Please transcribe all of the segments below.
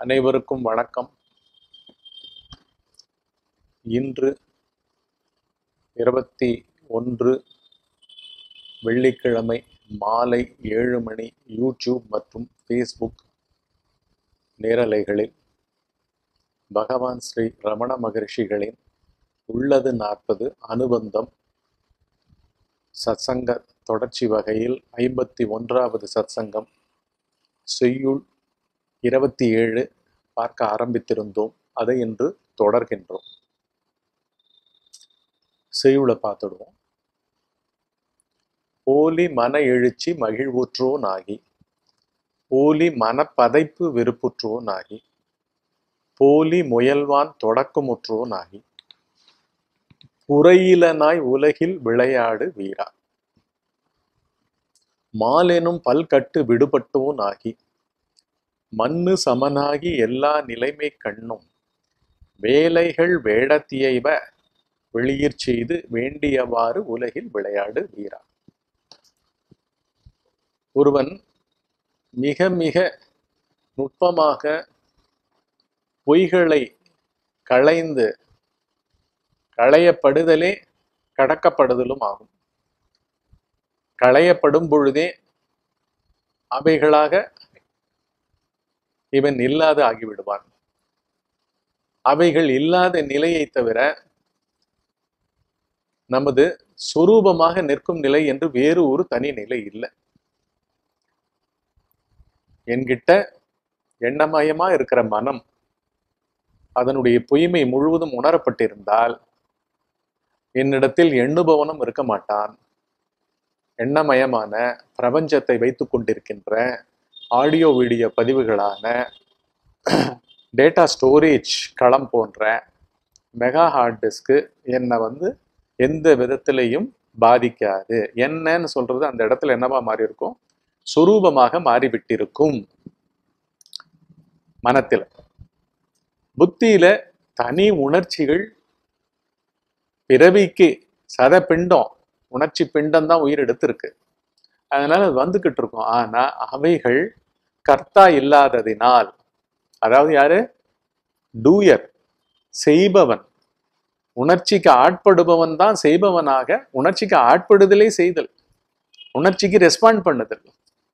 அனைவருக்கும் வணக்கம் இன்று இருபத்தி ஒன்று வெள்ளிக்கிழமை மாலை ஏழு மணி யூடியூப் மற்றும் ஃபேஸ்புக் நேரலைகளில் பகவான் ஸ்ரீ ரமண மகரிஷிகளின் உள்ளது நாற்பது அனுபந்தம் சத்சங்க தொடர்ச்சி வகையில் ஐம்பத்தி ஒன்றாவது சத்சங்கம் செய்யுள் இருபத்தி ஏழு பார்க்க ஆரம்பித்திருந்தோம் அதை இன்று தொடர்கின்றோம் செய்யுளை பார்த்துடுவோம் போலி மன எழுச்சி மகிழ்வுற்றோன் ஆகி போலி மனப்பதைப்பு வெறுப்புற்றோன் ஆகி போலி முயல்வான் தொடக்கமுற்றோன் ஆகி புறையிலனாய் உலகில் விளையாடு வீரா மாலெனும் பல்கட்டு விடுபட்டோன் ஆகி மண்ணு சமனாகி எல்லா நிலைமை கண்ணும் வேலைகள் வேடத்தியைவ வெளியிற் செய்து வேண்டியவாறு உலகில் விளையாடு வீரா ஒருவன் மிக மிக நுட்பமாக பொய்களை களைந்து களையப்படுதலே கடக்கப்படுதலும் ஆகும் களையப்படும் பொழுதே அவைகளாக இவன் இல்லாத ஆகிவிடுவான் அவைகள் இல்லாத நிலையை தவிர நமது சொரூபமாக நிற்கும் நிலை என்று வேறு ஒரு தனி நிலை இல்லை என்கிட்ட எண்ணமயமா இருக்கிற மனம் அதனுடைய பொய்மை முழுவதும் உணரப்பட்டிருந்தால் என்னிடத்தில் எண்ணுபவனும் இருக்க மாட்டான் எண்ணமயமான பிரபஞ்சத்தை வைத்து கொண்டிருக்கின்ற ஆடியோ வீடியோ பதிவுகளான டேட்டா ஸ்டோரேஜ் களம் போன்ற மெகா ஹார்ட் டிஸ்க்கு என்னை வந்து எந்த விதத்திலையும் பாதிக்காது என்னன்னு சொல்றது அந்த இடத்துல என்னவா மாறி இருக்கும் சுரூபமாக மாறிவிட்டிருக்கும் மனத்தில் புத்தியில தனி உணர்ச்சிகள் பிறவிக்கு சத பிண்டம் உணர்ச்சி பிண்டம் தான் உயிர் எடுத்திருக்கு அதனால அது வந்துகிட்டு இருக்கும் ஆனா அவைகள் கர்த்தா இல்லாததினால் அதாவது யாரு டூயர் செய்பவன் உணர்ச்சிக்கு ஆட்படுபவன் தான் செய்பவனாக உணர்ச்சிக்கு ஆட்படுதலே செய்தல் உணர்ச்சிக்கு ரெஸ்பாண்ட் பண்ணுதல்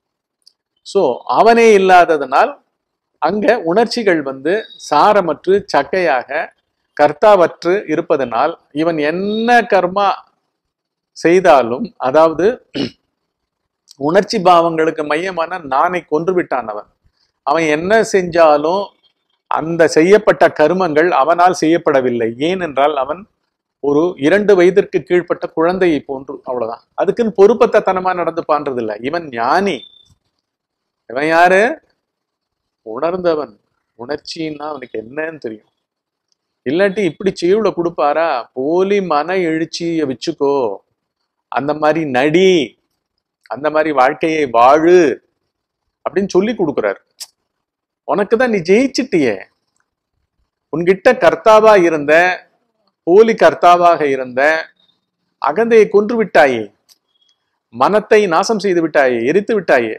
ஸோ அவனே இல்லாததனால் அங்க உணர்ச்சிகள் வந்து சாரமற்று சக்கையாக கர்த்தாவற்று இருப்பதனால் இவன் என்ன கர்மா செய்தாலும் அதாவது உணர்ச்சி பாவங்களுக்கு மையமான நானை கொன்று விட்டான் அவன் அவன் என்ன செஞ்சாலும் அந்த செய்யப்பட்ட கருமங்கள் அவனால் செய்யப்படவில்லை ஏனென்றால் அவன் ஒரு இரண்டு வயதிற்கு கீழ்ப்பட்ட குழந்தையை போன்று அவ்வளவுதான் அதுக்குன்னு பொறுப்பத்தனமா நடந்து பான்றது இல்லை இவன் ஞானி இவன் யாரு உணர்ந்தவன் உணர்ச்சின்னா அவனுக்கு என்னன்னு தெரியும் இல்லாட்டி இப்படி செய்யுள கொடுப்பாரா போலி மன எழுச்சியை வச்சுக்கோ அந்த மாதிரி நடி அந்த மாதிரி வாழ்க்கையை வாழு அப்படின்னு சொல்லி கொடுக்குறாரு உனக்கு தான் நீ ஜெயிச்சிட்டியே உன்கிட்ட கர்த்தாவா இருந்த போலி கர்த்தாவாக இருந்த அகந்தையை கொன்று விட்டாயே மனத்தை நாசம் செய்து விட்டாயே எரித்து விட்டாயே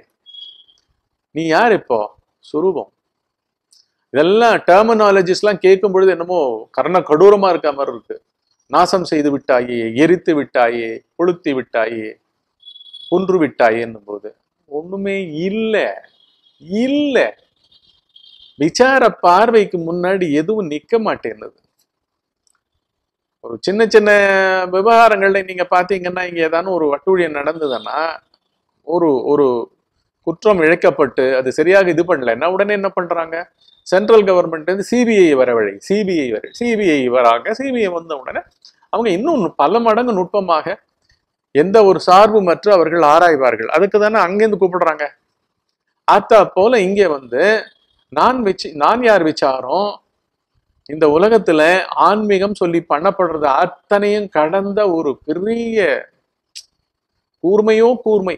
நீ யார் இப்போ சுரூபம் இதெல்லாம் டெர்மினாலஜிஸ்லாம் கேட்கும் பொழுது என்னமோ கர்ண கடூரமா இருக்க மாதிரி இருக்கு நாசம் செய்து விட்டாயே எரித்து விட்டாயே கொளுத்தி விட்டாயே கொன்று விட்டாயேன்னும் போது ஒண்ணுமே இல்லை இல்லை விசார பார்வைக்கு முன்னாடி எதுவும் நிக்க மாட்டேன்னுது ஒரு சின்ன சின்ன விவகாரங்கள்ல நீங்க பாத்தீங்கன்னா இங்க ஏதானும் ஒரு வட்டூழியம் நடந்ததுன்னா ஒரு ஒரு குற்றம் இழைக்கப்பட்டு அது சரியாக இது பண்ணலன்னா உடனே என்ன பண்றாங்க சென்ட்ரல் கவர்மெண்ட் வந்து சிபிஐ வரவழை சிபிஐ வர சிபிஐ வராங்க சிபிஐ வந்த உடனே அவங்க இன்னும் பல மடங்கு நுட்பமாக எந்த ஒரு சார்பு மற்ற அவர்கள் ஆராய்வார்கள் அதுக்கு தானே அங்கேருந்து கூப்பிடுறாங்க அத்தா போல இங்கே வந்து நான் வச்சு நான் யார் விசாரம் இந்த உலகத்துல ஆன்மீகம் சொல்லி பண்ணப்படுறது அத்தனையும் கடந்த ஒரு பெரிய கூர்மையோ கூர்மை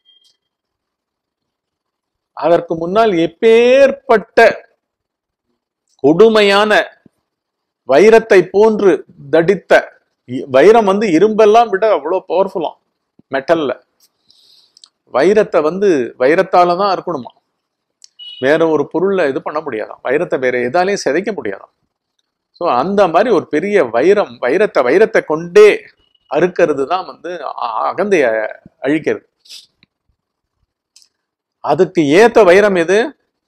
அதற்கு முன்னால் எப்பேற்பட்ட கொடுமையான வைரத்தை போன்று தடித்த இ- வைரம் வந்து இரும்பெல்லாம் விட அவ்வளோ பவர்ஃபுல்லாம் மெட்டல்ல வைரத்தை வந்து வைரத்தால தான் இருக்கணுமா வேற ஒரு பொருள்ல இது பண்ண முடியாதாம் வைரத்தை வேற எதாலையும் சிதைக்க முடியாதாம் ஸோ அந்த மாதிரி ஒரு பெரிய வைரம் வைரத்தை வைரத்தை கொண்டே அறுக்கிறது தான் வந்து அ- அகந்தைய அழிக்கிறது அதுக்கு ஏத்த வைரம் எது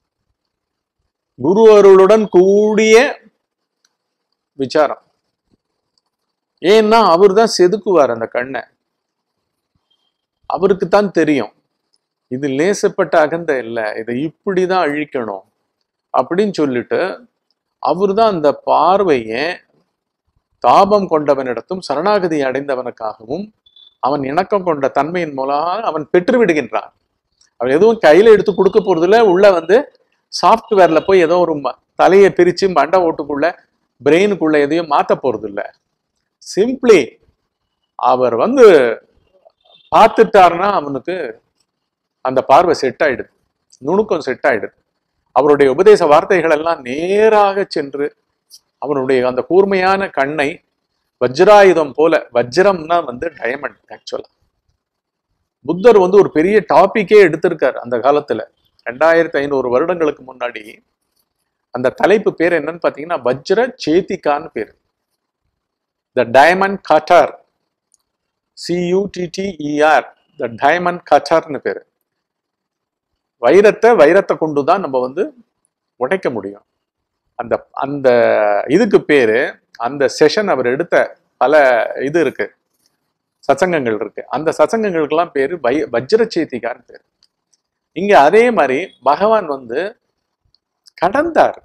குரு அருளுடன் கூடிய விசாரம் ஏன்னா அவர் தான் செதுக்குவார் அந்த கண்ணை அவருக்கு தான் தெரியும் இது லேசப்பட்ட அகந்த இல்லை இதை இப்படிதான் அழிக்கணும் அப்படின்னு சொல்லிட்டு அவர் தான் அந்த பார்வையை தாபம் கொண்டவனிடத்தும் சரணாகதி அடைந்தவனுக்காகவும் அவன் இணக்கம் கொண்ட தன்மையின் மூலமாக அவன் பெற்று விடுகின்றான் அவன் எதுவும் கையில எடுத்து கொடுக்க போறதில்ல உள்ள வந்து சாஃப்ட்வேர்ல போய் ஏதோ ஒரு ம- தலையை பிரிச்சு மண்டை ஓட்டுக்குள்ள பிரெயினுக்குள்ள எதையும் மாத்த போறதில்ல சிம்பிளி அவர் வந்து பார்த்துட்டாருன்னா அவனுக்கு அந்த பார்வை செட் ஆயிடுது நுணுக்கம் செட் ஆயிடுது அவருடைய உபதேச வார்த்தைகள் எல்லாம் நேராக சென்று அவனுடைய அந்த கூர்மையான கண்ணை வஜ்ராயுதம் போல வஜ்ரம்னா வந்து டைமண்ட் ஆக்சுவலா புத்தர் வந்து ஒரு பெரிய டாபிக்கே எடுத்திருக்கார் அந்த காலத்துல ரெண்டாயிரத்தி ஐநூறு வருடங்களுக்கு முன்னாடி அந்த தலைப்பு பேர் என்னன்னு பாத்தீங்கன்னா வஜ்ர சேத்திகான்னு பேர் the diamond cutter C U T T E R the diamond கட்டர்னு பேரு வைரத்தை வைரத்தை கொண்டு தான் நம்ம வந்து உடைக்க முடியும் அந்த அந்த இதுக்கு பேரு அந்த செஷன் அவர் எடுத்த பல இது இருக்கு சத்சங்கங்கள் இருக்கு அந்த சத்சங்கங்களுக்கெல்லாம் பேரு வை வஜ்ரச்சேத்திகான்னு பேரு இங்க அதே மாதிரி பகவான் வந்து கடந்தார்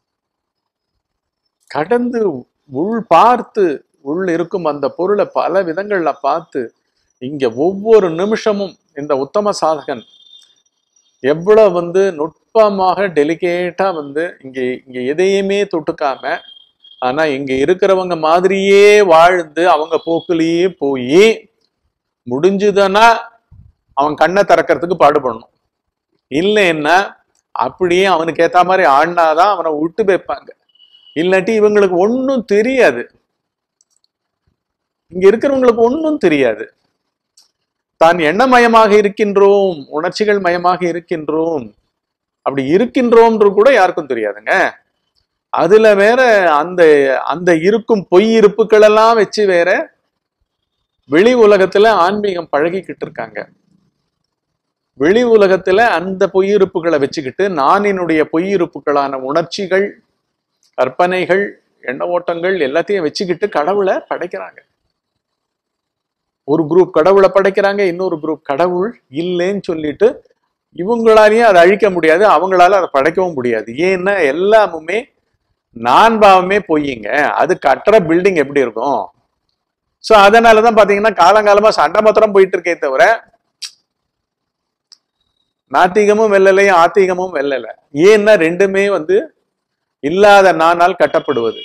கடந்து உள் பார்த்து உள் இருக்கும் அந்த பொருளை பல விதங்கள்ல பார்த்து இங்க ஒவ்வொரு நிமிஷமும் இந்த உத்தம சாதகன் எவ்வளவு வந்து நுட்பமாக டெலிகேட்டா வந்து இங்க இங்க எதையுமே தொட்டுக்காம ஆனா இங்க இருக்கிறவங்க மாதிரியே வாழ்ந்து அவங்க போக்குலயே போய் முடிஞ்சுதுன்னா அவன் கண்ணை திறக்கிறதுக்கு பாடுபடணும் இல்லைன்னா அப்படியே அவனுக்கு ஏத்த மாதிரி ஆடினாதான் அவனை விட்டு வைப்பாங்க இல்லாட்டி இவங்களுக்கு ஒன்றும் தெரியாது இங்க இருக்கிறவங்களுக்கு ஒன்றும் தெரியாது தான் எண்ணமயமாக இருக்கின்றோம் உணர்ச்சிகள் மயமாக இருக்கின்றோம் அப்படி இருக்கின்றோம்ன்றது கூட யாருக்கும் தெரியாதுங்க அதுல வேற அந்த அந்த இருக்கும் பொய் இருப்புகள் எல்லாம் வச்சு வேற வெளி உலகத்துல ஆன்மீகம் பழகிக்கிட்டு இருக்காங்க வெளி உலகத்துல அந்த பொய்யிருப்புகளை வச்சுக்கிட்டு நானினுடைய பொய்யிருப்புகளான உணர்ச்சிகள் கற்பனைகள் எண்ண ஓட்டங்கள் எல்லாத்தையும் வச்சுக்கிட்டு கடவுளை படைக்கிறாங்க ஒரு குரூப் கடவுளை படைக்கிறாங்க இன்னொரு குரூப் கடவுள் இல்லைன்னு சொல்லிட்டு இவங்களாலையும் அதை அழிக்க முடியாது அவங்களால அதை படைக்கவும் முடியாது ஏன்னா எல்லாமுமே நான் பாவமே பொய்யுங்க அது கட்டுற பில்டிங் எப்படி இருக்கும் சோ அதனாலதான் பாத்தீங்கன்னா காலங்காலமா சண்டை மாத்திரம் போயிட்டு இருக்கே தவிர நாத்திகமும் வெல்லலையும் ஆத்திகமும் வெல்லல ஏன்னா ரெண்டுமே வந்து இல்லாத நானால் கட்டப்படுவது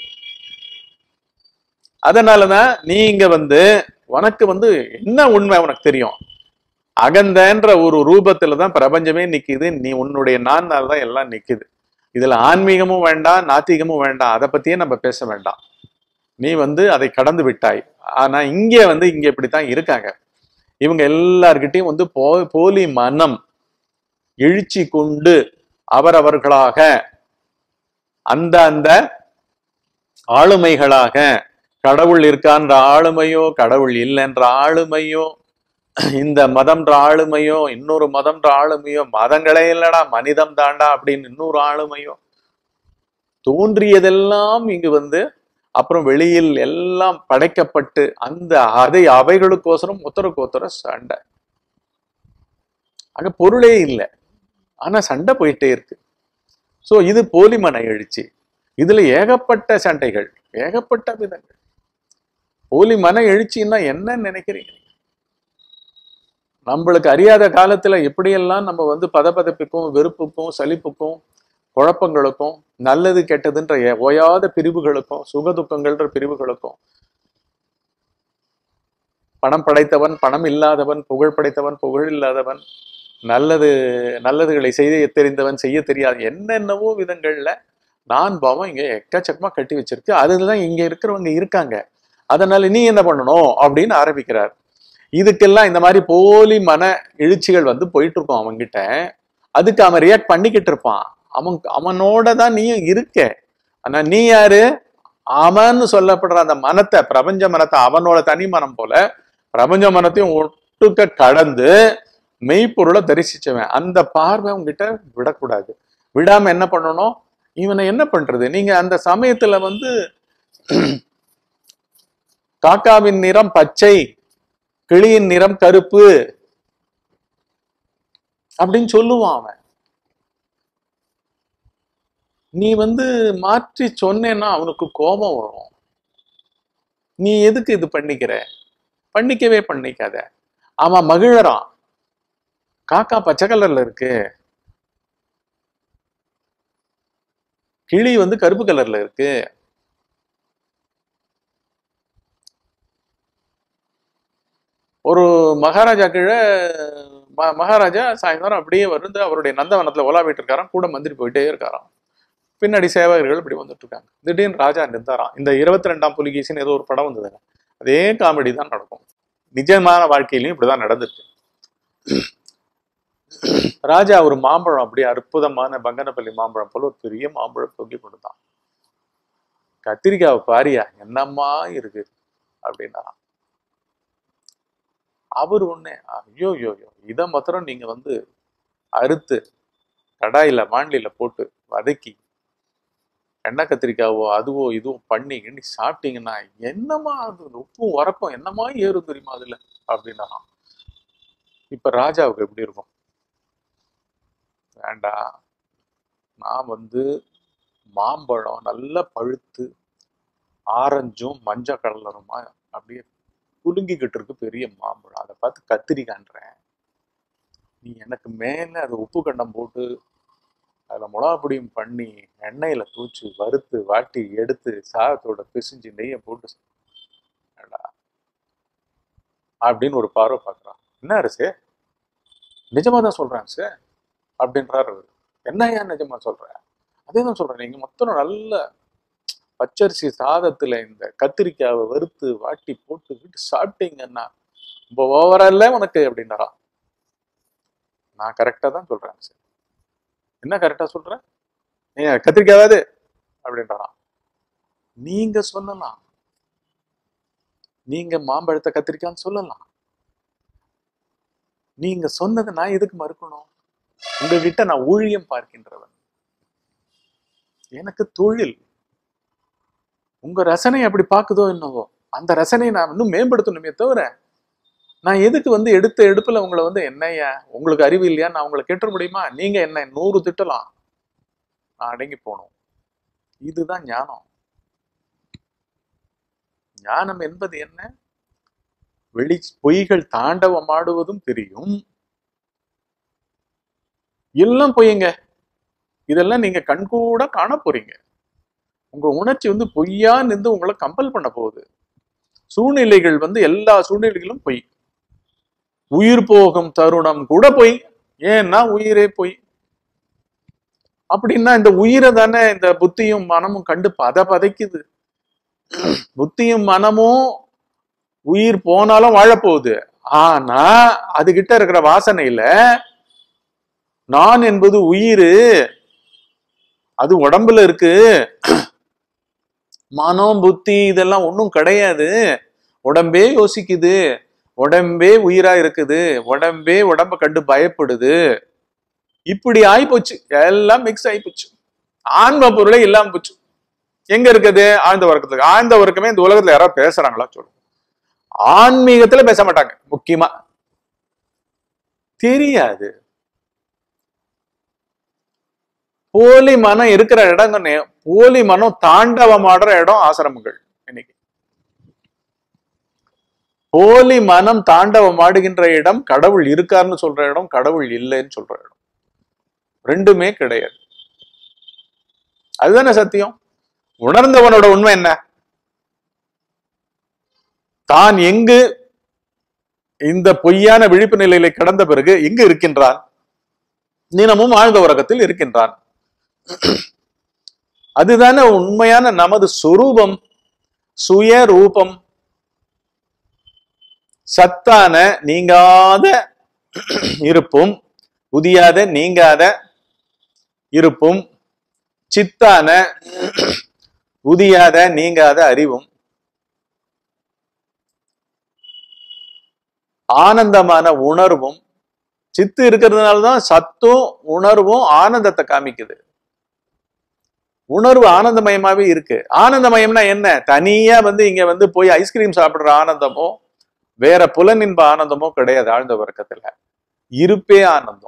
அதனாலதான் நீங்க வந்து உனக்கு வந்து என்ன உண்மை உனக்கு தெரியும் அகந்தன்ற ஒரு ரூபத்துல தான் பிரபஞ்சமே நிக்குது நீ உன்னுடைய நானால் தான் எல்லாம் நிக்குது இதுல ஆன்மீகமும் வேண்டாம் நாத்திகமும் வேண்டாம் அதை பத்தியே நம்ம பேச வேண்டாம் நீ வந்து அதை கடந்து விட்டாய் ஆனா இங்க வந்து இங்க இப்படித்தான் இருக்காங்க இவங்க எல்லார்கிட்டயும் வந்து போ போலி மனம் எழுச்சி கொண்டு அவரவர்களாக அந்த அந்த ஆளுமைகளாக கடவுள் இருக்கான்ற ஆளுமையோ கடவுள் இல்லைன்ற ஆளுமையோ இந்த மதம்ன்ற ஆளுமையோ இன்னொரு மதம்ன்ற ஆளுமையோ மதங்களே இல்லடா மனிதம் தாண்டா அப்படின்னு இன்னொரு ஆளுமையோ தோன்றியதெல்லாம் இங்கு வந்து அப்புறம் வெளியில் எல்லாம் படைக்கப்பட்டு அந்த அதை அவைகளுக்கோசரம் ஒருத்தருக்கு ஒருத்தர சண்டை அங்க பொருளே இல்லை ஆனா சண்டை போயிட்டே இருக்கு சோ இது போலி மன எழுச்சி இதுல ஏகப்பட்ட சண்டைகள் ஏகப்பட்ட விதங்கள் போலி மன எழுச்சின்னா என்ன நினைக்கிறீங்க நம்மளுக்கு அறியாத காலத்துல எப்படியெல்லாம் நம்ம வந்து பதபதப்புக்கும் வெறுப்புக்கும் சலிப்புக்கும் குழப்பங்களுக்கும் நல்லது கெட்டதுன்ற எ- ஓயாத பிரிவுகளுக்கும் சுகதுக்கங்கள்ன்ற பிரிவுகளுக்கும் பணம் படைத்தவன் பணம் இல்லாதவன் புகழ் படைத்தவன் புகழ் இல்லாதவன் நல்லது நல்லதுகளை செய்ய தெரிந்தவன் செய்ய தெரியாது என்னென்னவோ விதங்கள்ல நான் பாவம் இங்க எக்கச்சக்கமா கட்டி வச்சிருக்கு அதுதான் இங்க இருக்கிறவங்க இருக்காங்க அதனால நீ என்ன பண்ணணும் அப்படின்னு ஆரம்பிக்கிறார் இதுக்கெல்லாம் இந்த மாதிரி போலி மன எழுச்சிகள் வந்து போயிட்டு இருக்கும் அவங்கிட்ட அதுக்கு அவன் ரியாக்ட் பண்ணிக்கிட்டு இருப்பான் அவன் அவனோட தான் நீயும் இருக்க ஆனா நீ யாரு அவன்னு சொல்லப்படுற அந்த மனத்தை பிரபஞ்ச மனத்தை அவனோட தனி மனம் போல பிரபஞ்ச மனத்தையும் ஒட்டுக்க கடந்து மெய்ப்பொருளை தரிசிச்சவன் அந்த பார்வை உங்ககிட்ட விடக்கூடாது விடாம என்ன பண்ணணும் இவனை என்ன பண்றது நீங்க அந்த சமயத்துல வந்து காக்காவின் நிறம் பச்சை கிளியின் நிறம் கருப்பு அப்படின்னு சொல்லுவான் அவன் நீ வந்து மாற்றி சொன்னேன்னா அவனுக்கு கோபம் வரும் நீ எதுக்கு இது பண்ணிக்கிற பண்ணிக்கவே பண்ணிக்காத அவன் மகிழறான் காக்கா பச்சை கலர்ல இருக்கு கிளி வந்து கருப்பு கலர்ல இருக்கு ஒரு மகாராஜா கீழே ம- மகாராஜா சாயந்தரம் அப்படியே வந்து அவருடைய நந்தவனத்துல உலாவிட்டு இருக்காராம் கூட மந்திரி போயிட்டே இருக்காராம் பின்னாடி சேவகர்கள் இப்படி வந்துட்டு இருக்காங்க திடீர்னு ராஜா நின்றாராம் இந்த இருபத்தி ரெண்டாம் புலிகேசின்னு ஏதோ ஒரு படம் வந்ததுங்க அதே காமெடி தான் நடக்கும் நிஜமான வாழ்க்கையிலையும் இப்படிதான் நடந்திருக்கு ராஜா ஒரு மாம்பழம் அப்படியே அற்புதமான பங்கனப்பள்ளி மாம்பழம் போல ஒரு பெரிய மாம்பழம் தொங்கி கொடுத்தான் கத்திரிக்காவை பாரியா என்னம்மா இருக்கு அப்படின்னா அவர் ஒண்ணே ஐயோ ஐயோ ஐயோ இதை மாத்திரம் நீங்க வந்து அறுத்து கடாயில மாண்டில போட்டு வதக்கி எண்ணெய் கத்திரிக்காவோ அதுவோ இதுவும் பண்ணி கிண்ணி சாப்பிட்டீங்கன்னா என்னமா அது உப்பும் உரப்பும் என்னமா ஏறும் தெரியுமா அதுல அப்படின்னா இப்ப ராஜாவுக்கு எப்படி இருக்கும் வேண்டாம் நான் வந்து மாம்பழம் நல்லா பழுத்து ஆரஞ்சும் மஞ்சள் கலருமா அப்படியே குலுங்கிக்கிட்டு இருக்கு பெரிய மாம்பழம் அதை பார்த்து கத்திரிக்கான்றேன் நீ எனக்கு மேல அது உப்பு கண்டம் போட்டு அதில் மிளகா பொடியும் பண்ணி எண்ணெயில தூச்சு வறுத்து வாட்டி எடுத்து சாதத்தோட பிசிஞ்சு நெய்யை போட்டு சாப்பிடா. அப்படின்னு ஒரு பார்வை பார்க்குறான் என்ன அரசு நிஜமா தான் சொல்றேன் சார் அப்படின்றாரு அவரு. என்ன ஏன் நிஜமா சொல்றேன் அதே தான் சொல்றேன் நீங்க மொத்தம் நல்ல பச்சரிசி சாதத்துல இந்த கத்திரிக்காவை வறுத்து வாட்டி போட்டு விட்டு சாப்பிட்டீங்கன்னா ரொம்ப ஓவரா இல்ல உனக்கு அப்படின்னாரா நான் கரெக்டா தான் சொல்றேன் சார் என்ன கரெக்டா சொல்றேன் நீங்க கத்திரிக்காவாது அப்படின்றாராம் நீங்க சொல்லலாம் நீங்க மாம்பழத்தை கத்திரிக்கான்னு சொல்லலாம் நீங்க சொன்னதை நான் எதுக்கு மறுக்கணும் உங்ககிட்ட நான் ஊழியம் பார்க்கின்றவன் எனக்கு தொழில் உங்க ரசனை அப்படி பாக்குதோ என்னவோ அந்த ரசனையை நான் இன்னும் மேம்படுத்தணுமே தவிர நான் எதுக்கு வந்து எடுத்த எடுப்புல உங்களை வந்து என்னய்யா உங்களுக்கு அறிவு இல்லையா நான் உங்களை கேட்ட முடியுமா நீங்க என்ன நூறு திட்டலாம் நான் அடங்கி போகணும் இதுதான் ஞானம் ஞானம் என்பது என்ன வெளி பொய்கள் தாண்டவமாடுவதும் தெரியும் எல்லாம் பொய்யுங்க இதெல்லாம் நீங்க கண்கூட காண போறீங்க உங்க உணர்ச்சி வந்து பொய்யா நின்று உங்களை கம்பல் பண்ண போகுது சூழ்நிலைகள் வந்து எல்லா சூழ்நிலைகளும் பொய் உயிர் போகும் தருணம் கூட பொய் ஏன்னா உயிரே பொய் அப்படின்னா இந்த உயிரை தானே இந்த புத்தியும் மனமும் கண்டு பத பதைக்குது புத்தியும் மனமும் உயிர் போனாலும் வாழப்போகுது ஆனா அதுகிட்ட இருக்கிற வாசனையில நான் என்பது உயிர் அது உடம்புல இருக்கு மனம் புத்தி இதெல்லாம் ஒன்றும் கிடையாது உடம்பே யோசிக்குது உடம்பே உயிரா இருக்குது உடம்பே உடம்ப கண்டு பயப்படுது இப்படி ஆயிப்போச்சு எல்லாம் மிக்ஸ் ஆயிப்போச்சு ஆன்ம பொருளே இல்லாம போச்சு எங்க இருக்குது ஆழ்ந்த உறக்கத்துக்கு ஆழ்ந்த உறக்கமே இந்த உலகத்துல யாராவது பேசுறாங்களா சொல்லுங்க ஆன்மீகத்துல பேச மாட்டாங்க முக்கியமா தெரியாது போலி மனம் இருக்கிற இடம் போலி மனம் தாண்டவமாடுற இடம் ஆசிரமங்கள் இன்னைக்கு போலி மனம் தாண்டவம் ஆடுகின்ற இடம் கடவுள் இருக்காருன்னு சொல்ற இடம் கடவுள் இல்லைன்னு சொல்ற இடம் ரெண்டுமே கிடையாது அதுதானே சத்தியம் உணர்ந்தவனோட உண்மை என்ன தான் எங்கு இந்த பொய்யான விழிப்பு நிலையில கடந்த பிறகு எங்கு இருக்கின்றான் தினமும் ஆழ்ந்த உறக்கத்தில் இருக்கின்றான் அதுதானே உண்மையான நமது சொரூபம் சுய ரூபம் சத்தான நீங்காத இருப்பும் உதியாத நீங்காத இருப்பும் சித்தான உதியாத நீங்காத அறிவும் ஆனந்தமான உணர்வும் சித்து இருக்கிறதுனால தான் சத்தும் உணர்வும் ஆனந்தத்தை காமிக்குது உணர்வு ஆனந்தமயமாவே இருக்கு ஆனந்தமயம்னா என்ன தனியா வந்து இங்க வந்து போய் ஐஸ்கிரீம் சாப்பிடுற ஆனந்தமோ வேற புலனின்ப ஆனந்தமோ கிடையாது ஆழ்ந்த வர்க்கத்துல இருப்பே ஆனந்தம்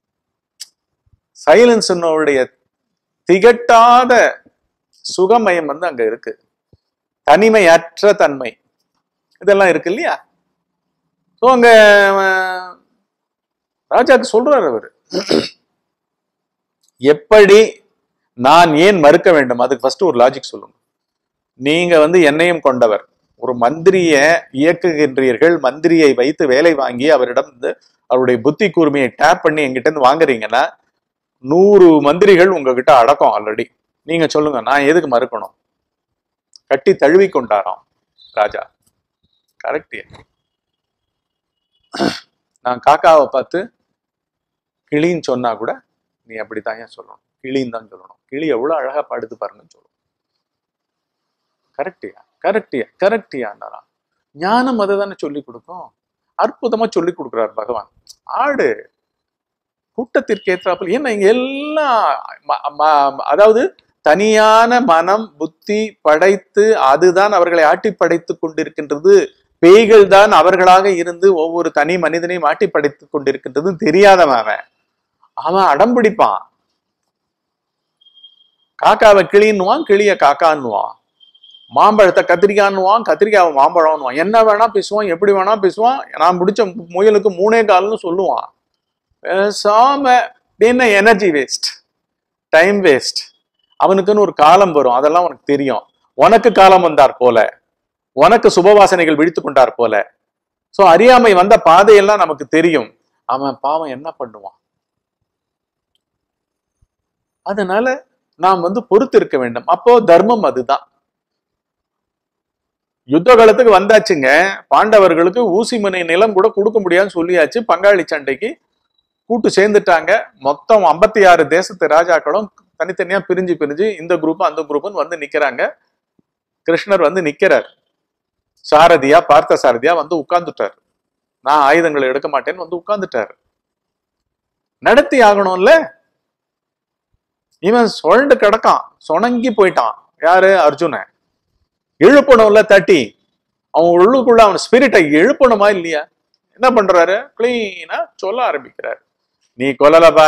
சைலன்ஸனுடைய திகட்டாத சுகமயம் வந்து அங்க இருக்கு தனிமையற்ற தன்மை இதெல்லாம் இருக்கு இல்லையா ஸோ அங்க அஹ், ராஜாக்கு சொல்றாரு அவரு எப்படி நான் ஏன் மறுக்க வேண்டும் அதுக்கு ஃபர்ஸ்ட் ஒரு லாஜிக் சொல்லுங்க நீங்க வந்து என்னையும் கொண்டவர் ஒரு மந்திரிய இயக்குகின்றீர்கள் மந்திரியை வைத்து வேலை வாங்கி அவரிடம் வந்து அவருடைய புத்தி கூர்மையை டேப் பண்ணி எங்கிட்ட இருந்து வாங்குறீங்கன்னா நூறு மந்திரிகள் உங்ககிட்ட அடக்கம் ஆல்ரெடி நீங்க சொல்லுங்க நான் எதுக்கு மறுக்கணும் கட்டி தழுவி கொண்டாராம் ராஜா கரெக்ட் நான் காக்காவை பார்த்து கிளின்னு சொன்னா கூட நீ அப்படித்தான் ஏன் சொல்லணும் கிளின்னு தான் சொல்லணும் கிளி எவ்வளவு அழகா பாடுது பாருங்கன்னு சொல்லணும் கரெக்டியா கரெக்டியா கரெக்டியான்னாரா ஞானம் அதை தானே சொல்லி கொடுக்கும் அற்புதமா சொல்லி கொடுக்குறார் பகவான் ஆடு கூட்டத்திற்கு ஏற்றாப்புல ஏன்னா இங்க எல்லாம் ம- ம- அதாவது தனியான மனம் புத்தி படைத்து அதுதான் அவர்களை ஆட்டி படைத்துக் கொண்டிருக்கின்றது பேய்கள் தான் அவர்களாக இருந்து ஒவ்வொரு தனி மனிதனையும் ஆட்டி படைத்துக் கொண்டிருக்கின்றது தெரியாதவன் அவன் அவன் அடம் பிடிப்பான் காக்காவை கிளின்னுவான் கிளிய காக்கான்னுவான் மாம்பழத்தை கத்திரிக்காய்னுவான் கத்திரிக்காவை மாம்பழம்னுவான் என்ன வேணா பேசுவான் எப்படி வேணா பேசுவான் நான் பிடிச்ச முயலுக்கு மூணே கால்னு சொல்லுவான் பேசாம என்ன எனர்ஜி வேஸ்ட் டைம் வேஸ்ட் அவனுக்குன்னு ஒரு காலம் வரும் அதெல்லாம் உனக்கு தெரியும் உனக்கு காலம் வந்தார் போல உனக்கு சுபவாசனைகள் விழித்து கொண்டார் போல சோ அறியாமை வந்த பாதையெல்லாம் நமக்கு தெரியும் அவன் பாவம் என்ன பண்ணுவான் அதனால நாம் வந்து பொறுத்து இருக்க வேண்டும் அப்போ தர்மம் அதுதான் யுத்த காலத்துக்கு வந்தாச்சுங்க பாண்டவர்களுக்கு ஊசி முனை நிலம் கூட கொடுக்க முடியாதுன்னு சொல்லியாச்சு பங்காளி சண்டைக்கு கூட்டு சேர்ந்துட்டாங்க மொத்தம் ஐம்பத்தி ஆறு தேசத்து ராஜாக்களும் தனித்தனியா பிரிஞ்சு பிரிஞ்சு இந்த குரூப் அந்த குரூப்னு வந்து நிக்கிறாங்க கிருஷ்ணர் வந்து நிக்கிறார் சாரதியா பார்த்த சாரதியா வந்து உட்கார்ந்துட்டார் நான் ஆயுதங்களை எடுக்க மாட்டேன்னு வந்து உட்கார்ந்துட்டார் நடத்தி ஆகணும்ல இவன் சுழண்டு கிடக்கான் சொணங்கி போயிட்டான் யாரு அர்ஜுனன் எழுப்பணும்ல தட்டி அவன் உள்ளுக்குள்ள அவன் ஸ்பிரிட்டை எழுப்பணுமா இல்லையா என்ன பண்றாரு கிளீனா சொல்ல ஆரம்பிக்கிறார் நீ கொல்லலப்பா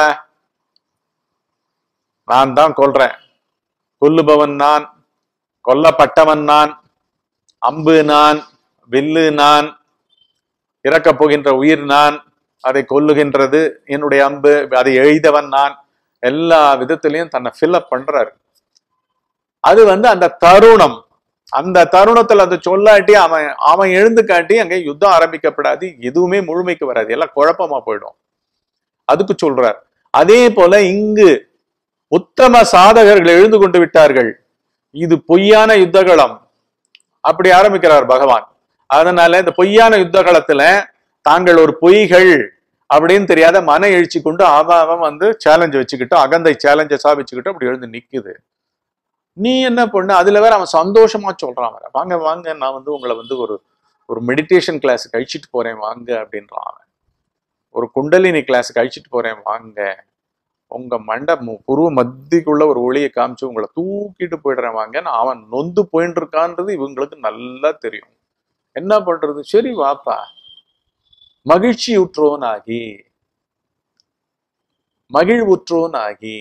நான் தான் கொல்றேன் கொல்லுபவன் நான் கொல்லப்பட்டவன் நான் அம்பு நான் வில்லு நான் இறக்கப் போகின்ற உயிர் நான் அதை கொல்லுகின்றது என்னுடைய அம்பு அதை எய்தவன் நான் எல்லா விதத்திலையும் தன்னை ஃபில்அப் பண்றாரு அது வந்து அந்த தருணம் அந்த தருணத்துல அதை சொல்லாட்டி அவன் அவன் எழுந்து காட்டி அங்க யுத்தம் ஆரம்பிக்கப்படாது எதுவுமே முழுமைக்கு வராது எல்லாம் குழப்பமா போயிடும் அதுக்கு சொல்றார் அதே போல இங்கு உத்தம சாதகர்கள் எழுந்து கொண்டு விட்டார்கள் இது பொய்யான யுத்தகளம் அப்படி ஆரம்பிக்கிறார் பகவான் அதனால இந்த பொய்யான யுத்த காலத்துல தாங்கள் ஒரு பொய்கள் அப்படின்னு தெரியாத மன எழுச்சி கொண்டு அவன் அவன் வந்து சேலஞ்ச் வச்சுக்கிட்டு அகந்தை சேலஞ்சை சாபிச்சுக்கிட்டு அப்படி எழுந்து நிக்குது நீ என்ன பண்ண அதுல வேற அவன் சந்தோஷமா சொல்றான் வேற வாங்க வாங்க நான் வந்து உங்களை வந்து ஒரு ஒரு மெடிடேஷன் கிளாஸ் கழிச்சிட்டு போறேன் வாங்க அப்படின்றான் அவன் ஒரு குண்டலினி கிளாஸ் கழிச்சிட்டு போறேன் வாங்க உங்க மண்டை மு- புருவ மத்திக்குள்ள ஒரு ஒளியை காமிச்சு உங்களை தூக்கிட்டு போயிடுறேன் வாங்கன்னு அவன் நொந்து போயிட்டு இருக்கான்றது இவங்களுக்கு நல்லா தெரியும் என்ன பண்றது சரி வாப்பா மகிழ்ச்சியுற்றோன் ஆகி மகிழ்வுற்றோன் ஆகி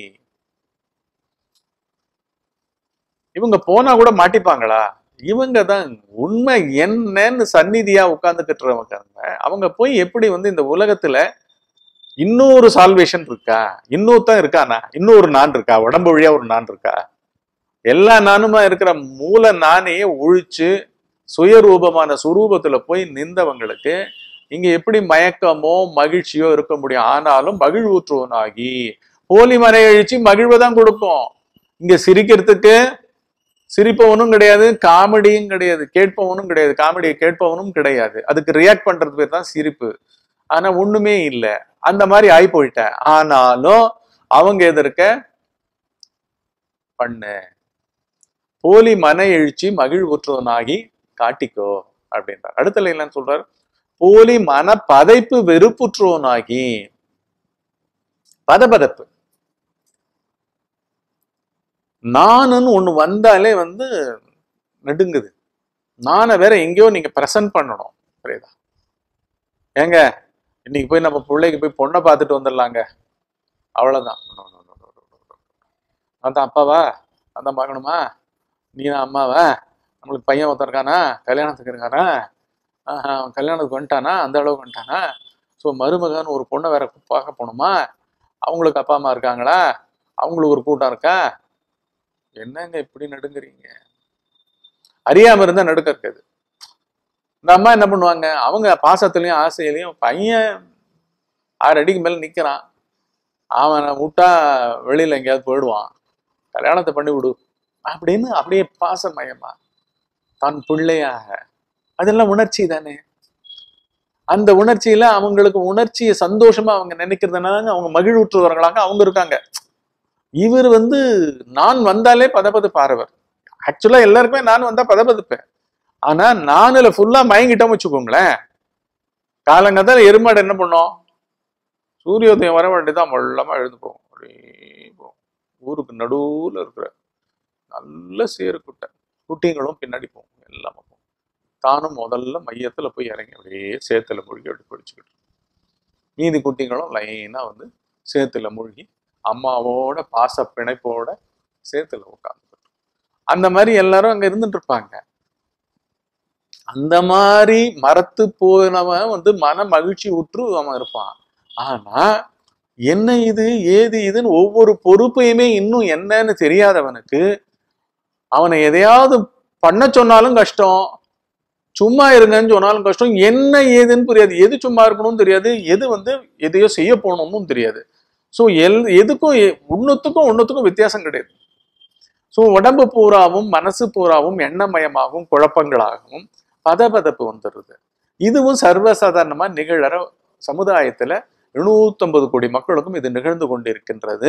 இவங்க போனா கூட மாட்டிப்பாங்களா இவங்க தான் உண்மை என்னன்னு சந்நிதியா உட்கார்ந்துக்கிட்டுறவங்க அவங்க போய் எப்படி வந்து இந்த உலகத்துல இன்னொரு சால்வேஷன் இருக்கா இன்னொருத்தன் இருக்கானா இன்னொரு நான் இருக்கா உடம்பு வழியா ஒரு நான் இருக்கா எல்லா நானுமா இருக்கிற மூல நானையே ஒழிச்சு சுயரூபமான சுரூபத்துல போய் நின்றவங்களுக்கு இங்க எப்படி மயக்கமோ மகிழ்ச்சியோ இருக்க முடியும் ஆனாலும் மகிழ்வுற்றுவனாகி போலி மனை அழிச்சு மகிழ்வை தான் கொடுக்கும் இங்க சிரிக்கிறதுக்கு சிரிப்பவனும் கிடையாது காமெடியும் கிடையாது கேட்பவனும் கிடையாது காமெடியை கேட்பவனும் கிடையாது அதுக்கு ரியாக்ட் பண்றது பேர் தான் சிரிப்பு ஆனா ஒண்ணுமே இல்லை அந்த மாதிரி ஆகி போயிட்டேன் ஆனாலும் அவங்க எதிர்க்க பண்ணு போலி மன எழுச்சி மகிழ்வுற்றவனாகி காட்டிக்கோ அப்படின்றார் அடுத்த லைன்ல சொல்றார் போலி மன பதைப்பு வெறுப்புற்றோனாகி பதபதப்பு நானுன்னு ஒண்ணு வந்தாலே வந்து நடுங்குது நானை வேற எங்கேயோ நீங்க பிரசன்ட் பண்ணணும் புரியுதா ஏங்க இன்னைக்கு போய் நம்ம பிள்ளைக்கு போய் பொண்ணை பார்த்துட்டு வந்துடலாங்க அவ்வளவுதான் அதான் அப்பாவா அதான் பார்க்கணுமா நீ தான் அம்மாவா நம்மளுக்கு பையன் ஒருத்தன் இருக்கானா கல்யாணத்துக்கு இருக்கானா ஆஹா, அவன் கல்யாணத்துக்கு வந்துட்டானா அந்த அளவுக்கு வந்துட்டானா ஸோ மருமகன் ஒரு பொண்ணை வேற பார்க்க போகணுமா அவங்களுக்கு அப்பா அம்மா இருக்காங்களா அவங்களுக்கு ஒரு கூட்டம் இருக்கா என்னங்க இப்படி நடுங்குறீங்க அறியாம இருந்தா நடுக்க இருக்காது இந்த அம்மா என்ன பண்ணுவாங்க அவங்க பாசத்துலயும் ஆசையிலையும் பையன் ஆறு அடிக்கு மேல நிக்கிறான் அவனை விட்டா வெளியில எங்கேயாவது போயிடுவான் கல்யாணத்தை பண்ணி விடு அப்படின்னு அப்படியே பாசமயமா தான் பிள்ளையாக அதெல்லாம் உணர்ச்சி தானே அந்த உணர்ச்சியில அவங்களுக்கு உணர்ச்சியை சந்தோஷமா அவங்க நினைக்கிறதுனால அவங்க மகிழ்வுற்றுவர்களாக அவங்க இருக்காங்க இவர் வந்து நான் வந்தாலே பதப்பது பாரவர் ஆக்சுவலா எல்லாருக்குமே நான் வந்தா பதப்பதுப்பேன் ஆனா நானுல ஃபுல்லா மயங்கிட்டோம் வச்சுக்கோங்களேன் காலங்கத்தால எருமாடு என்ன பண்ணும் சூரியோதயம் வர வேண்டியதான் மொள்ளமா எழுந்து போகும் அப்படியே போகும் ஊருக்கு நடுவுல இருக்கிற நல்ல சேரு குட்டை குட்டிங்களும் பின்னாடி போகும் எல்லாமே போகும் தானும் முதல்ல மையத்துல போய் இறங்கி அப்படியே சேத்துல மூழ்கி அப்படி பிடிச்சிக்கிட்டு இருக்கும். மீதி குட்டிங்களும் லைனா வந்து சேத்துல மூழ்கி அம்மாவோட பாச பிணைப்போட சேத்துல உட்காந்துக்கிட்டு அந்த மாதிரி எல்லாரும் அங்க இருந்துட்டு இருப்பாங்க அந்த மாதிரி மரத்து போனவன் வந்து மன மகிழ்ச்சி உற்று அவன் இருப்பான் ஆனா என்ன இது ஏது இதுன்னு ஒவ்வொரு பொறுப்பையுமே இன்னும் என்னன்னு தெரியாதவனுக்கு அவனை எதையாவது பண்ண சொன்னாலும் கஷ்டம் சும்மா இருங்கன்னு சொன்னாலும் கஷ்டம் என்ன ஏதுன்னு புரியாது எது சும்மா இருக்கணும்னு தெரியாது எது வந்து எதையோ செய்ய போகணும்னு தெரியாது ஸோ எல் எதுக்கும் எ- ஒண்ணுத்துக்கும் ஒண்ணுத்துக்கும் வித்தியாசம் கிடையாது ஸோ உடம்பு பூராவும் மனசு பூராவும் எண்ணமயமாகவும் குழப்பங்களாகவும் பதபதப்பு வந்துடுது இதுவும் சர்வசாதாரணமா நிகழற சமுதாயத்துல எழுநூத்தம்பது கோடி மக்களுக்கும் இது நிகழ்ந்து கொண்டிருக்கின்றது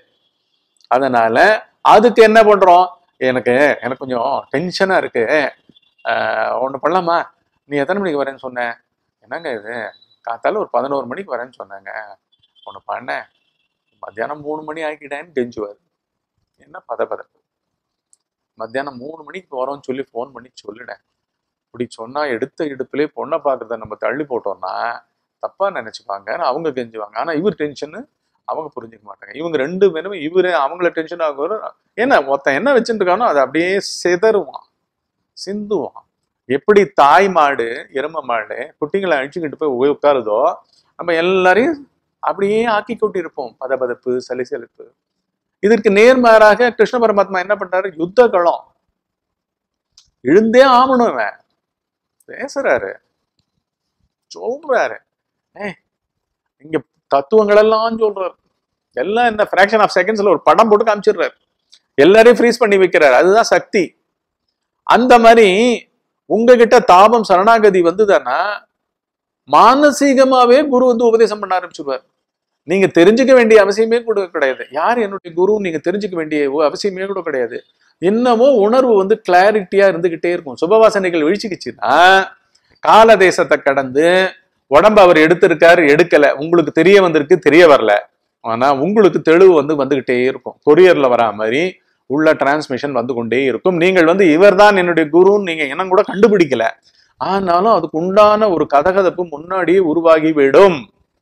அதனால அதுக்கு என்ன பண்றோம் எனக்கு எனக்கு கொஞ்சம் டென்ஷனா இருக்கு ஆஹ் ஒண்ணு பண்ணலாமா நீ எத்தனை மணிக்கு வரேன்னு சொன்ன என்னங்க இது காத்தால ஒரு பதினோரு மணிக்கு வரேன்னு சொன்னாங்க ஒண்ணு பண்ணேன் மத்தியானம் மூணு மணி ஆக்கிட்டேன்னு கெஞ்சுவார் என்ன பதபதப்பு மத்தியானம் மூணு மணிக்கு வரோம்னு சொல்லி ஃபோன் பண்ணி சொல்லிடேன் இப்படி சொன்னா எடுத்த இடுப்புலயே பொண்ணை பார்க்கறத நம்ம தள்ளி போட்டோம்னா தப்பா நினைச்சுப்பாங்க அவங்க கெஞ்சுவாங்க ஆனா இவர் டென்ஷன் அவங்க புரிஞ்சுக்க மாட்டாங்க இவங்க ரெண்டு பேருமே இவரு அவங்கள டென்ஷன் ஆகுற ஏன்னா ஒருத்தன் என்ன வச்சுட்டு இருக்கானோ அதை அப்படியே சிதறுவான் சிந்துவான் எப்படி தாய் மாடு எரும மாடு குட்டிங்களை அழிச்சுக்கிட்டு போய் உ- உட்காருதோ நம்ம எல்லாரையும் அப்படியே ஆக்கி கொண்டிருப்போம் பதபதப்பு சலிசலிப்பு இதற்கு நேர்மாறாக கிருஷ்ண பரமாத்மா என்ன பண்றாரு யுத்த களம் எழுந்தே ஆமணும் இவன் பேசுறாரு சொல்றாரு ஏய் இங்க தத்துவங்கள் எல்லாம் சொல்றாரு எல்லாம் இந்த ஃபிராக்ஷன் ஆஃப் செகண்ட்ஸ்ல ஒரு படம் போட்டு காமிச்சிடுறாரு எல்லாரையும் ஃப்ரீஸ் பண்ணி வைக்கிறாரு அதுதான் சக்தி அந்த மாதிரி உங்ககிட்ட தாபம் சரணாகதி வந்ததுன்னா மானசீகமாவே குரு வந்து உபதேசம் பண்ண ஆரம்பிச்சிருவார் நீங்க தெரிஞ்சுக்க வேண்டிய அவசியமே கூட கிடையாது யார் என்னுடைய குரு நீங்க தெரிஞ்சுக்க வேண்டிய ஒ- அவசியமே கூட கிடையாது என்னமோ உணர்வு வந்து கிளாரிட்டியா இருந்துகிட்டே இருக்கும் சுபவாசனைகள் விழிச்சுக்கிச்சுன்னா கால தேசத்தை கடந்து உடம்ப அவர் எடுத்திருக்காரு எடுக்கல உங்களுக்கு தெரிய வந்திருக்கு தெரிய வரல ஆனா உங்களுக்கு தெளிவு வந்து வந்துகிட்டே இருக்கும் கொரியர்ல வரா மாதிரி உள்ள டிரான்ஸ்மிஷன் வந்து கொண்டே இருக்கும் நீங்கள் வந்து இவர்தான் என்னுடைய குருன்னு நீங்க இனம் கூட கண்டுபிடிக்கல ஆனாலும் அதுக்கு உண்டான ஒரு கதகதப்பு முன்னாடியே உருவாகி விடும்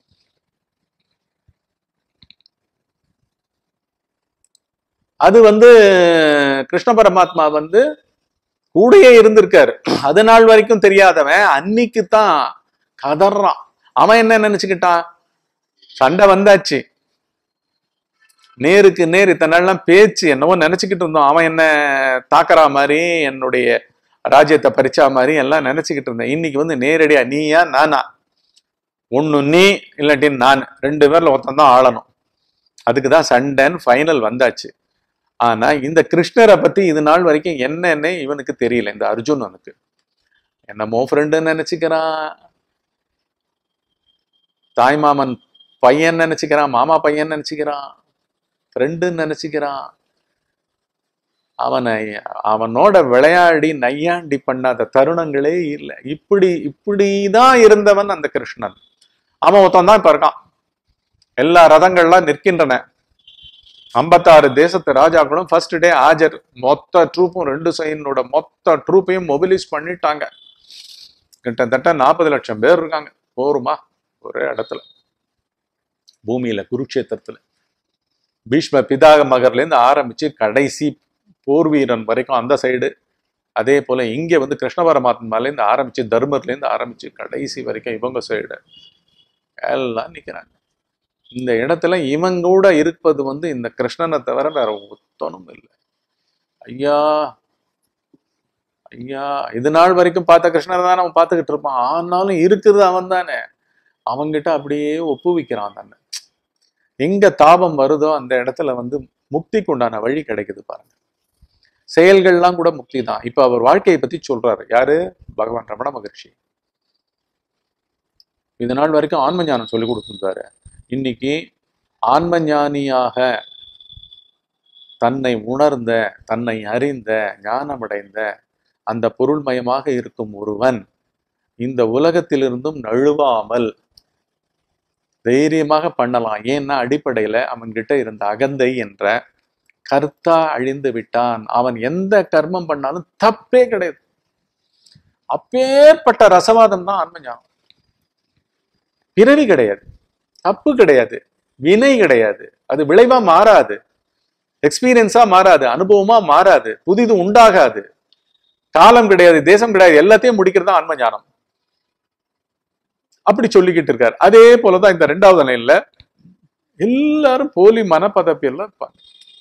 அது வந்து கிருஷ்ண பரமாத்மா வந்து கூடயே இருந்திருக்காரு அது நாள் வரைக்கும் தெரியாதவன் அன்னைக்கு தான் கதறான் அவன் என்ன நினைச்சுக்கிட்டான் சண்டை வந்தாச்சு நேருக்கு நேர் இத்தனை நாள்லாம் பேச்சு என்னவோ நினைச்சுக்கிட்டு இருந்தோம் அவன் என்ன தாக்குறா மாதிரி என்னுடைய ராஜ்யத்தை பறிச்சா மாதிரி எல்லாம் நினைச்சுக்கிட்டு இருந்தேன் இன்னைக்கு வந்து நேரடியா நீயா நானா ஒண்ணு நீ இல்லாட்டி நான் ரெண்டு பேர்ல ஒருத்தன் தான் ஆளணும் அதுக்கு தான் சண்டைன்னு ஃபைனல் வந்தாச்சு ஆனா இந்த கிருஷ்ணரை பத்தி இது நாள் வரைக்கும் என்னன்னு இவனுக்கு தெரியல இந்த அர்ஜுனனுக்கு என்னமோ ஃப்ரெண்டுன்னு நினைச்சுக்கிறான் தாய்மாமன் பையன் நினைச்சுக்கிறான் மாமா பையன் நினைச்சுக்கிறான் ஃப்ரெண்டுன்னு நினைச்சுக்கிறான் அவனை அவனோட விளையாடி நையாண்டி பண்ணாத தருணங்களே இல்லை இப்படி இப்படிதான் இருந்தவன் அந்த கிருஷ்ணன் அவன் ஒருத்தன் தான் இப்ப இருக்கான் எல்லா ரதங்கள்லாம் நிற்கின்றன ஐம்பத்தாறு தேசத்து ராஜாக்களும் ஃபர்ஸ்ட் டே ஆஜர் மொத்த ட்ரூப்பும் ரெண்டு சைனோட மொத்த ட்ரூப்பையும் மொபிலைஸ் பண்ணிட்டாங்க கிட்டத்தட்ட நாற்பது லட்சம் பேர் இருக்காங்க போருமா ஒரே இடத்துல பூமியில குருட்சேத்திரத்துல பீஷ்ம பிதாமகர்ல இருந்து ஆரம்பிச்சு கடைசி போர் வீரன் வரைக்கும் அந்த சைடு அதே போல இங்க வந்து கிருஷ்ண பரமாத்மால இருந்து ஆரம்பிச்சு தர்மர்ல இருந்து ஆரம்பிச்சு கடைசி வரைக்கும் இவங்க சைடு எல்லாம் நிக்கிறாங்க இந்த இடத்துல இவங்க கூட இருப்பது வந்து இந்த கிருஷ்ணனை தவிர வேற ஒத்தனும் இல்லை ஐயா ஐயா இது நாள் வரைக்கும் பார்த்த கிருஷ்ணனை தானே அவன் பார்த்துக்கிட்டு இருப்பான் ஆனாலும் இருக்குது அவன் தானே அவங்கிட்ட அப்படியே ஒப்புவிக்கிறான் தானே எங்க தாபம் வருதோ அந்த இடத்துல வந்து முக்திக்கு உண்டான வழி கிடைக்குது பாருங்க செயல்கள்லாம் கூட முக்தி தான் இப்ப அவர் வாழ்க்கையை பத்தி சொல்றாரு யாரு பகவான் ரமண மகர்ஷி இது நாள் வரைக்கும் ஆன்ம ஞானம் சொல்லி கொடுத்துருந்தாரு இன்னைக்கு ஆன்ம ஞானியாக தன்னை உணர்ந்த தன்னை அறிந்த ஞானமடைந்த அந்த பொருள்மயமாக இருக்கும் ஒருவன் இந்த உலகத்திலிருந்தும் நழுவாமல் தைரியமாக பண்ணலாம் ஏன்னா அடிப்படையில அவன்கிட்ட இருந்த அகந்தை என்ற கர்த்தா அழிந்து விட்டான் அவன் எந்த கர்மம் பண்ணாலும் தப்பே கிடையாது அப்பேற்பட்ட ரசவாதம் தான் ஆன்ம ஞானம் பிறவி கிடையாது தப்பு கிடையாது வினை கிடையாது அது விளைவா மாறாது எக்ஸ்பீரியன்ஸா மாறாது அனுபவமா மாறாது புதிது உண்டாகாது காலம் கிடையாது தேசம் கிடையாது எல்லாத்தையும் முடிக்கிறது தான் ஆன்ம ஞானம் அப்படி சொல்லிக்கிட்டு இருக்காரு அதே போலதான் இந்த ரெண்டாவது லைன்ல எல்லாரும் போலி மனப்பதப்பியெல்லாம் இருப்பாங்க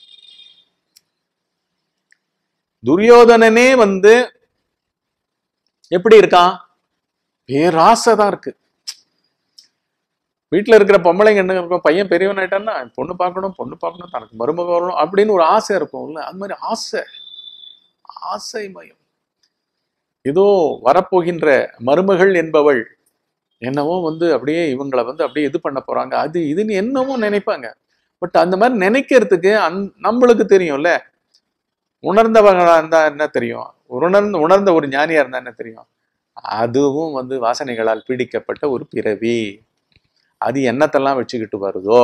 துரியோதனனே வந்து எப்படி இருக்கான் பேராசை தான் இருக்கு வீட்டுல இருக்கிற பொம்பளைங்க என்ன இருக்கும் பையன் பெரியவன் ஆயிட்டான்னா பொண்ணு பார்க்கணும் பொண்ணு பார்க்கணும் தனக்கு மருமக வரணும் அப்படின்னு ஒரு ஆசை இருக்கும்ல அது மாதிரி ஆசை ஆசை மயம் ஏதோ வரப்போகின்ற மருமகள் என்பவள் என்னவோ வந்து அப்படியே இவங்களை வந்து அப்படியே இது பண்ண போறாங்க அது இதுன்னு என்னவோ நினைப்பாங்க பட் அந்த மாதிரி நினைக்கிறதுக்கு அந் நம்மளுக்கு தெரியும்ல உணர்ந்தவங்களா இருந்தா என்ன தெரியும் உணர்ந்த உணர்ந்த ஒரு ஞானியா இருந்தா என்ன தெரியும் அதுவும் வந்து வாசனைகளால் பீடிக்கப்பட்ட ஒரு பிறவி அது என்னத்தெல்லாம் வச்சுக்கிட்டு வருதோ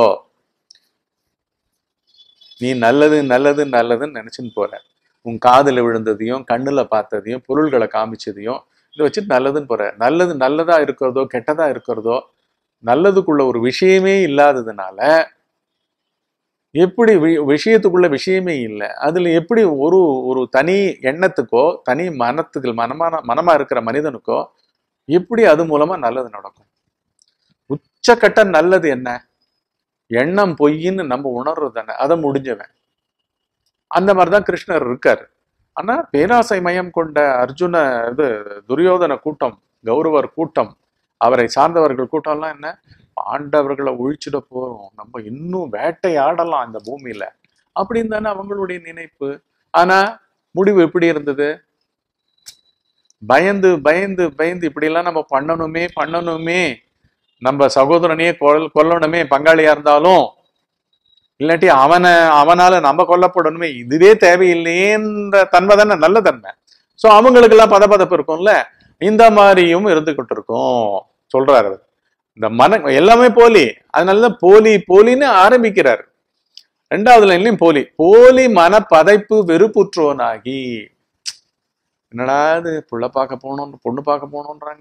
நீ நல்லது நல்லது நல்லதுன்னு நினைச்சுன்னு போற உன் காதுல விழுந்ததையும் கண்ணுல பார்த்ததையும் பொருள்களை காமிச்சதையும் இதை வச்சுட்டு நல்லதுன்னு போற நல்லது நல்லதா இருக்கிறதோ கெட்டதா இருக்கிறதோ நல்லதுக்குள்ள ஒரு விஷயமே இல்லாததுனால எப்படி வி- விஷயத்துக்குள்ள விஷயமே இல்லை அதுல எப்படி ஒரு ஒரு தனி எண்ணத்துக்கோ தனி மனத்துக்கு மனமான மனமா இருக்கிற மனிதனுக்கோ எப்படி அது மூலமா நல்லது நடக்கும் உச்சக்கட்ட நல்லது என்ன எண்ணம் பொய்ன்னு நம்ம உணர்றது தானே அதை முடிஞ்சவன் அந்த மாதிரிதான் கிருஷ்ணர் இருக்கார் ஆனா பேராசை மயம் கொண்ட அர்ஜுன இது துரியோதன கூட்டம் கௌரவர் கூட்டம் அவரை சார்ந்தவர்கள் கூட்டம்லாம் என்ன பாண்டவர்களை ஒழிச்சிட போறோம் நம்ம இன்னும் வேட்டையாடலாம் இந்த பூமியில அப்படின்னு தானே அவங்களுடைய நினைப்பு ஆனா முடிவு எப்படி இருந்தது பயந்து பயந்து பயந்து இப்படிலாம் நம்ம பண்ணணுமே பண்ணணுமே நம்ம சகோதரனையே கொல் கொல்லணுமே பங்காளியா இருந்தாலும் இல்லாட்டி அவனை அவனால நம்ம கொல்லப்படணுமே இதுவே தேவையில்லையேன்ற தன்மை தானே நல்ல தன்மை சோ அவங்களுக்கெல்லாம் பதபதப்பு இருக்கும்ல இந்த மாதிரியும் இருந்துகிட்டு இருக்கும் சொல்றாரு அவர். இந்த மன எல்லாமே போலி அதனால போலி போலின்னு ஆரம்பிக்கிறார் ரெண்டாவது லைன்லயும் போலி போலி மன பதைப்பு வெறுப்புற்றோனாகி என்னடா இது புள்ள பார்க்க போகணும் பொண்ணு பார்க்க போகணுன்றாங்க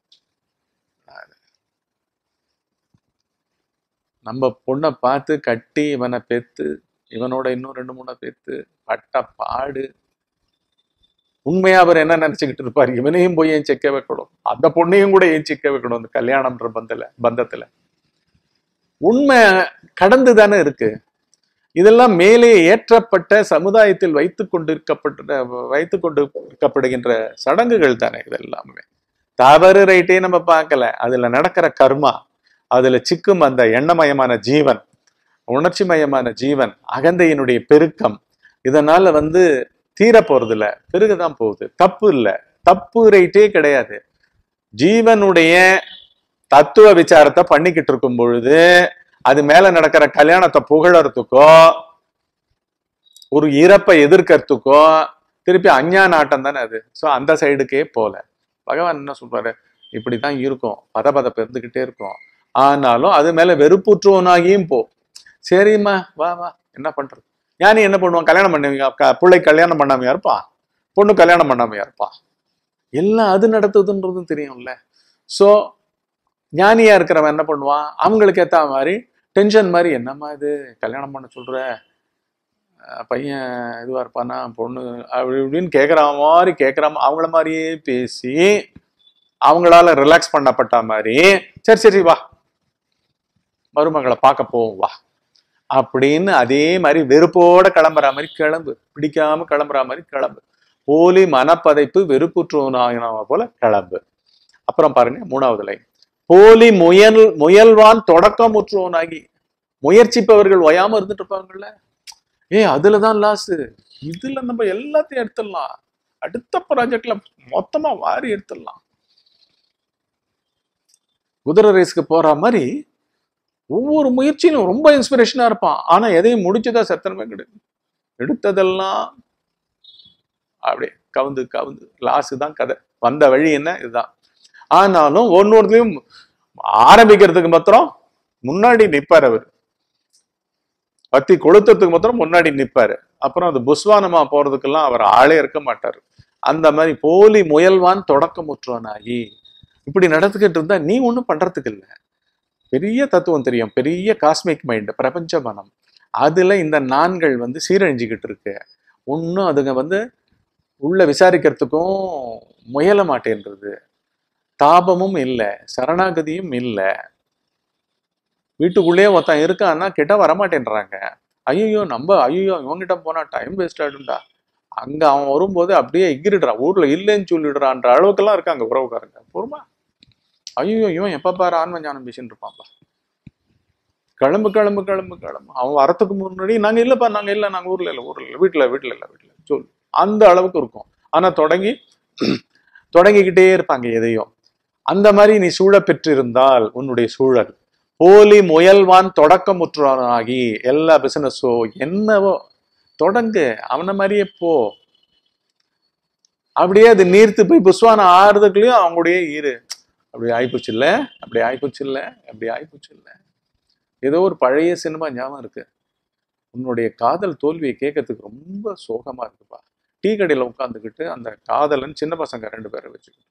நம்ம பொண்ணை பார்த்து கட்டி இவனை பெத்து இவனோட இன்னும் ரெண்டு மூணை பெத்து பட்ட பாடு உண்மையா அவர் என்ன நினைச்சுக்கிட்டு இருப்பார் இவனையும் போய் ஏன் சிக்க வைக்கணும் அந்த பொண்ணையும் கூட ஏன் சிக்க வைக்கணும் அந்த கல்யாணம்ன்ற பந்தல பந்தத்துல உண்மை கடந்து தானே இருக்கு இதெல்லாம் மேலே ஏற்றப்பட்ட சமுதாயத்தில் வைத்து கொண்டிருக்கப்பட்ட வைத்து கொண்டு இருக்கப்படுகின்ற சடங்குகள் தானே இதெல்லாமே தவறு ரைட்டே நம்ம பார்க்கல அதுல நடக்கிற கர்மா அதுல சிக்கும் அந்த எண்ணமயமான ஜீவன் உணர்ச்சி மயமான ஜீவன் அகந்தையினுடைய பெருக்கம் இதனால வந்து தீர போறது இல்ல பெருகதான் போகுது தப்பு இல்ல தப்பு ரைட்டே கிடையாது ஜீவனுடைய தத்துவ விசாரத்தை பண்ணிக்கிட்டு இருக்கும் பொழுது அது மேல நடக்கிற கல்யாணத்தை புகழறதுக்கோ ஒரு இறப்பை எதிர்க்கிறதுக்கோ திருப்பி அஞ்ஞான ஆட்டம் தானே அது ஸோ அந்த சைடுக்கே போல பகவான் என்ன சொல்றாரு இப்படிதான் இருக்கும் பதபதப்பு இருந்துகிட்டே இருக்கும் ஆனாலும் அது மேல வெறுப்புற்றுவனாகியும் போ சரிம்மா வா வா என்ன பண்றது ஞானி என்ன பண்ணுவான் கல்யாணம் பண்ணுவீங்க க- பிள்ளை கல்யாணம் பண்ணாமையா இருப்பான் பொண்ணு கல்யாணம் பண்ணாமையா இருப்பான் எல்லாம் அது நடத்துதுன்றதும் தெரியும்ல ஸோ ஞானியா இருக்கிறவன் என்ன பண்ணுவான் அவங்களுக்கு ஏத்த மாதிரி டென்ஷன் மாதிரி என்னம்மா இது கல்யாணம் பண்ண சொல்ற அஹ் பையன் இதுவா இருப்பானா பொண்ணு அப்படி இப்படின்னு கேட்குற மாதிரி கேட்குற அவங்கள மாதிரியே பேசி அவங்களால ரிலாக்ஸ் பண்ணப்பட்ட மாதிரி சரி சரி வா மருமகளை பார்க்க போவோம் வா அப்படின்னு அதே மாதிரி வெறுப்போட கிளம்புற மாதிரி கிளம்பு பிடிக்காம கிளம்புற மாதிரி கிளம்பு போலி மனப்பதைப்பு வெறுப்புற்றுவனாக போல கிளம்பு அப்புறம் பாருங்க மூணாவது லைன் போலி முயல் முயல்வான் தொடக்கமுற்றுவனாகி முயற்சிப்பவர்கள் ஓயாம இருந்துட்டு இருப்பாங்கல்ல ஏய் அதுலதான் லாஸ் இதுல நம்ம எல்லாத்தையும் எடுத்துடலாம் அடுத்த ப்ராஜெக்ட்ல மொத்தமா வாரி எடுத்துடலாம் குதிரை ரேஸ்க்கு போற மாதிரி ஒவ்வொரு முயற்சியிலும் ரொம்ப இன்ஸ்பிரேஷனா இருப்பான் ஆனா எதையும் முடிச்சதா சத்தனமே கிடையாது எடுத்ததெல்லாம் அப்படியே கவுந்து கவுந்து லாஸ் தான் கதை வந்த வழி என்ன இதுதான் ஆனாலும் ஒன்னொருத்தையும் ஆரம்பிக்கிறதுக்கு மாத்திரம் முன்னாடி நிப்பார் அவர் பத்தி கொளுத்துறதுக்கு மாத்திரம் முன்னாடி நிப்பாரு அப்புறம் அது புஸ்வானமா போறதுக்கெல்லாம் அவர் ஆளே இருக்க மாட்டார் அந்த மாதிரி போலி முயல்வான் தொடக்கமுற்றவனாகி இப்படி நடந்துக்கிட்டு இருந்தா நீ ஒண்ணும் பண்றதுக்கு இல்ல பெரிய தத்துவம் தெரியும் பெரிய காஸ்மிக் மைண்ட் பிரபஞ்ச மனம் அதுல இந்த நான்கள் வந்து சீரழிஞ்சுக்கிட்டு இருக்கு ஒன்றும் அதுங்க வந்து உள்ள விசாரிக்கிறதுக்கும் முயல மாட்டேன்றது தாபமும் இல்லை சரணாகதியும் இல்லை வீட்டுக்குள்ளேயே ஒருத்தன் இருக்கான்னா கிட்ட வரமாட்டேன்றாங்க ஐயோ நம்ம ஐயோ இவங்கிட்ட போனா டைம் வேஸ்ட் ஆயிடும்டா அங்க அவன் வரும்போது அப்படியே எகிரிடுறான் ஊர்ல இல்லைன்னு சொல்லிடுறான்ற அளவுக்கெல்லாம் இருக்காங்க உறவுக்காரங்க பொறுமா ஐயோ இவன் எப்ப பாரு ஆன்ம ஞானம் பேசின்னு இருப்பான்ப்பா கிளம்பு கிளம்பு கிளம்பு கிளம்பு அவன் வரத்துக்கு முன்னாடி நாங்க இல்லப்பா நாங்க இல்ல நாங்க ஊர்ல இல்ல ஊர்ல இல்ல வீட்டுல வீட்டுல இல்ல வீட்டுல சொல்லு அந்த அளவுக்கு இருக்கும் ஆனா தொடங்கி தொடங்கிக்கிட்டே இருப்பாங்க எதையும் அந்த மாதிரி நீ சூழ பெற்றிருந்தால் உன்னுடைய சூழல் போலி முயல்வான் தொடக்கமுற்றவனாகி எல்லா பிசினஸோ என்னவோ தொடங்கு அவன மாதிரியே போ அப்படியே அது நீர்த்து போய் புஸ்வான ஆறுறதுக்குள்ளயும் அவங்களுடைய ஈரு அப்படி ஆயிப்போச்சு இல்ல அப்படி ஆயிப்போச்சு இல்ல அப்படி ஆயிப்போச்சு இல்ல ஏதோ ஒரு பழைய சினிமா ஞாபகம் இருக்கு உன்னுடைய காதல் தோல்வியை கேட்கறதுக்கு ரொம்ப சோகமா இருக்குப்பா டீ கடையில உட்காந்துக்கிட்டு அந்த காதலன் சின்ன பசங்க ரெண்டு பேரை வச்சுக்கிட்டு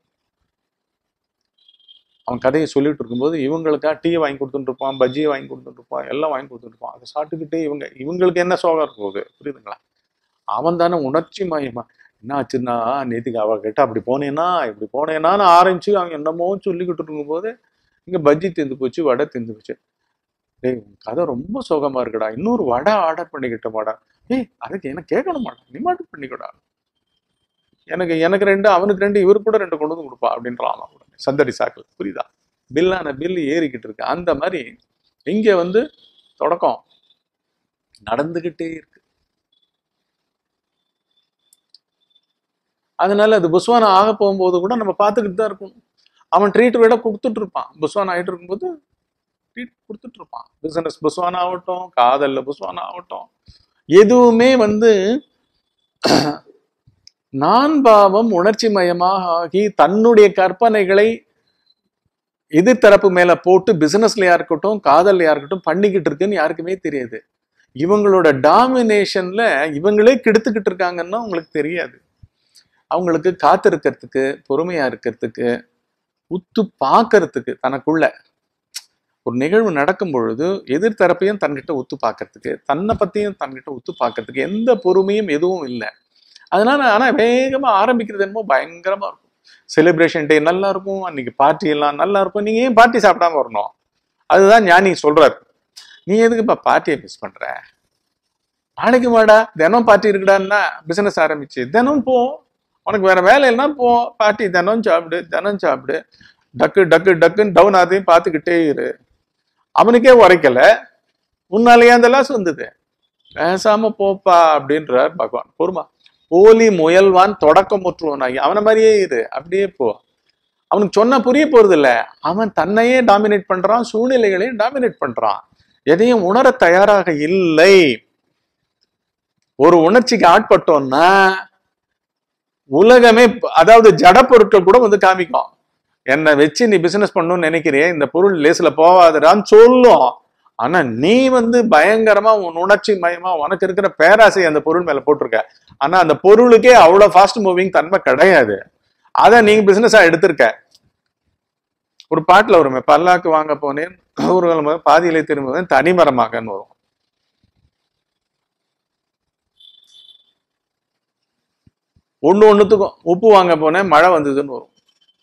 அவன் கதையை சொல்லிட்டு இருக்கும்போது இவங்களுக்கா டீ வாங்கி கொடுத்துட்டு இருப்பான் பஜ்ஜியை வாங்கி கொடுத்துட்டு இருப்பான் எல்லாம் வாங்கி கொடுத்துட்டு இருப்பான் அதை சாப்பிட்டுக்கிட்டே இவங்க இவங்களுக்கு என்ன சோகம் இருக்கும் போகுது புரியுதுங்களா அவன் தானே உணர்ச்சி மயமா என்ன ஆச்சுன்னா நேத்துக்கு அவகிட்ட அப்படி போனேன்னா இப்படி போனேன்னான்னு ஆரம்பிச்சு அவன் என்னமோ சொல்லிக்கிட்டு இருக்கும்போது இங்க பஜ்ஜி திந்து போச்சு வடை திந்து போச்சு டேய் உன் கதை ரொம்ப சோகமா இருக்குடா இன்னொரு வடை ஆர்டர் பண்ணிக்கிட்ட மாடா ஏய் அதுக்கு எனக்கு கேட்கணும் மாட்டா நீ மட்டும் பண்ணிக்கூடா எனக்கு எனக்கு ரெண்டு அவனுக்கு ரெண்டு இவருக்கு கூட ரெண்டு கொண்டு வந்து கொடுப்பா அப்படின்றான் அவன் உடனே சந்தடி சாக்கில் புரியுதா பில்லான பில் ஏறிக்கிட்டு இருக்கு அந்த மாதிரி இங்க வந்து தொடக்கம் நடந்துகிட்டே இருக்கு அதனால அது புஸ்வானம் ஆக போகும்போது கூட நம்ம பார்த்துக்கிட்டு தான் இருக்கணும் அவன் ட்ரீட் விட கொடுத்துட்டு இருப்பான் புஸ்வானம் ஆகிட்டு இருக்கும்போது ட்ரீட் கொடுத்துட்டு இருப்பான் பிசினஸ் புஸ்வானம் ஆகட்டும் காதல்ல புஸ்வானம் ஆகட்டும் எதுவுமே வந்து நான் பாவம் உணர்ச்சி மயமாக ஆகி தன்னுடைய கற்பனைகளை எதிர்த்தரப்பு மேல போட்டு பிசினஸ்லயா இருக்கட்டும் காதல்லையா இருக்கட்டும் பண்ணிக்கிட்டு இருக்குன்னு யாருக்குமே தெரியாது இவங்களோட டாமினேஷன்ல இவங்களே கெடுத்துக்கிட்டு இருக்காங்கன்னா உங்களுக்கு தெரியாது அவங்களுக்கு காத்திருக்கிறதுக்கு பொறுமையா இருக்கிறதுக்கு உத்து பார்க்கறதுக்கு தனக்குள்ள ஒரு நிகழ்வு நடக்கும் பொழுது எதிர்த்தரப்பையும் தன்கிட்ட உத்து பார்க்கறதுக்கு தன்னை பத்தியும் தன்கிட்ட உத்து பார்க்கறதுக்கு எந்த பொறுமையும் எதுவும் இல்லை அதனால ஆனா வேகமா ஆரம்பிக்கிறது என்னமோ பயங்கரமா இருக்கும் செலிப்ரேஷன் டே நல்லா இருக்கும் அன்னைக்கு பார்ட்டி எல்லாம் நல்லா இருக்கும் நீங்க ஏன் பார்ட்டி சாப்பிடாம வரணும் அதுதான் ஞானி சொல்றாரு நீ எதுக்குப்பா பார்ட்டியை மிஸ் பண்ற நாளைக்கு வாடா தினம் பார்ட்டி இருக்குடான்னா பிசினஸ் ஆரம்பிச்சு தினம் போ உனக்கு வேற வேலை இல்லைன்னா போ பார்ட்டி தினம் சாப்பிடு தினம் சாப்பிடு டக்கு டக்கு டக்குன்னு டவுன் ஆதையும் பார்த்துக்கிட்டே இரு அவனுக்கே உரைக்கல உன்னாலேயே அந்த லாஸ் வந்தது பேசாம போப்பா அப்படின்றார் பகவான் பொறுமா போலி முயல்வான் தொடக்கமுற்றுவனாகி அவனை மாதிரியே இரு அப்படியே போ அவனுக்கு சொன்னா புரிய போறது இல்ல அவன் தன்னையே டாமினேட் பண்றான் சூழ்நிலைகளையும் டாமினேட் பண்றான் எதையும் உணர தயாராக இல்லை ஒரு உணர்ச்சிக்கு ஆட்பட்டோம்னா உலகமே அதாவது ஜட பொருட்கள் கூட வந்து காமிக்கும் என்னை வச்சு நீ பிசினஸ் பண்ணணும்னு நினைக்கிறியே இந்த பொருள் லேஸ்ல போவாதுடான்னு சொல்லும் ஆனா நீ வந்து பயங்கரமா உன் உணர்ச்சி மயமா உனக்கு இருக்கிற பேராசை அந்த பொருள் மேல போட்டிருக்க ஆனா அந்த பொருளுக்கே அவ்வளவு ஃபாஸ்ட் மூவிங் தன்மை கிடையாது அதை நீங்க பிசினஸா எடுத்திருக்க ஒரு பாட்டுல வருமே பல்லாக்கு வாங்க போனேன் ஒரு கிழமை பாதியிலே திரும்புவேன் தனிமரமாகன்னு வரும் ஒண்ணு ஒண்ணுத்துக்கும் உப்பு வாங்க போனேன் மழை வந்ததுன்னு வரும்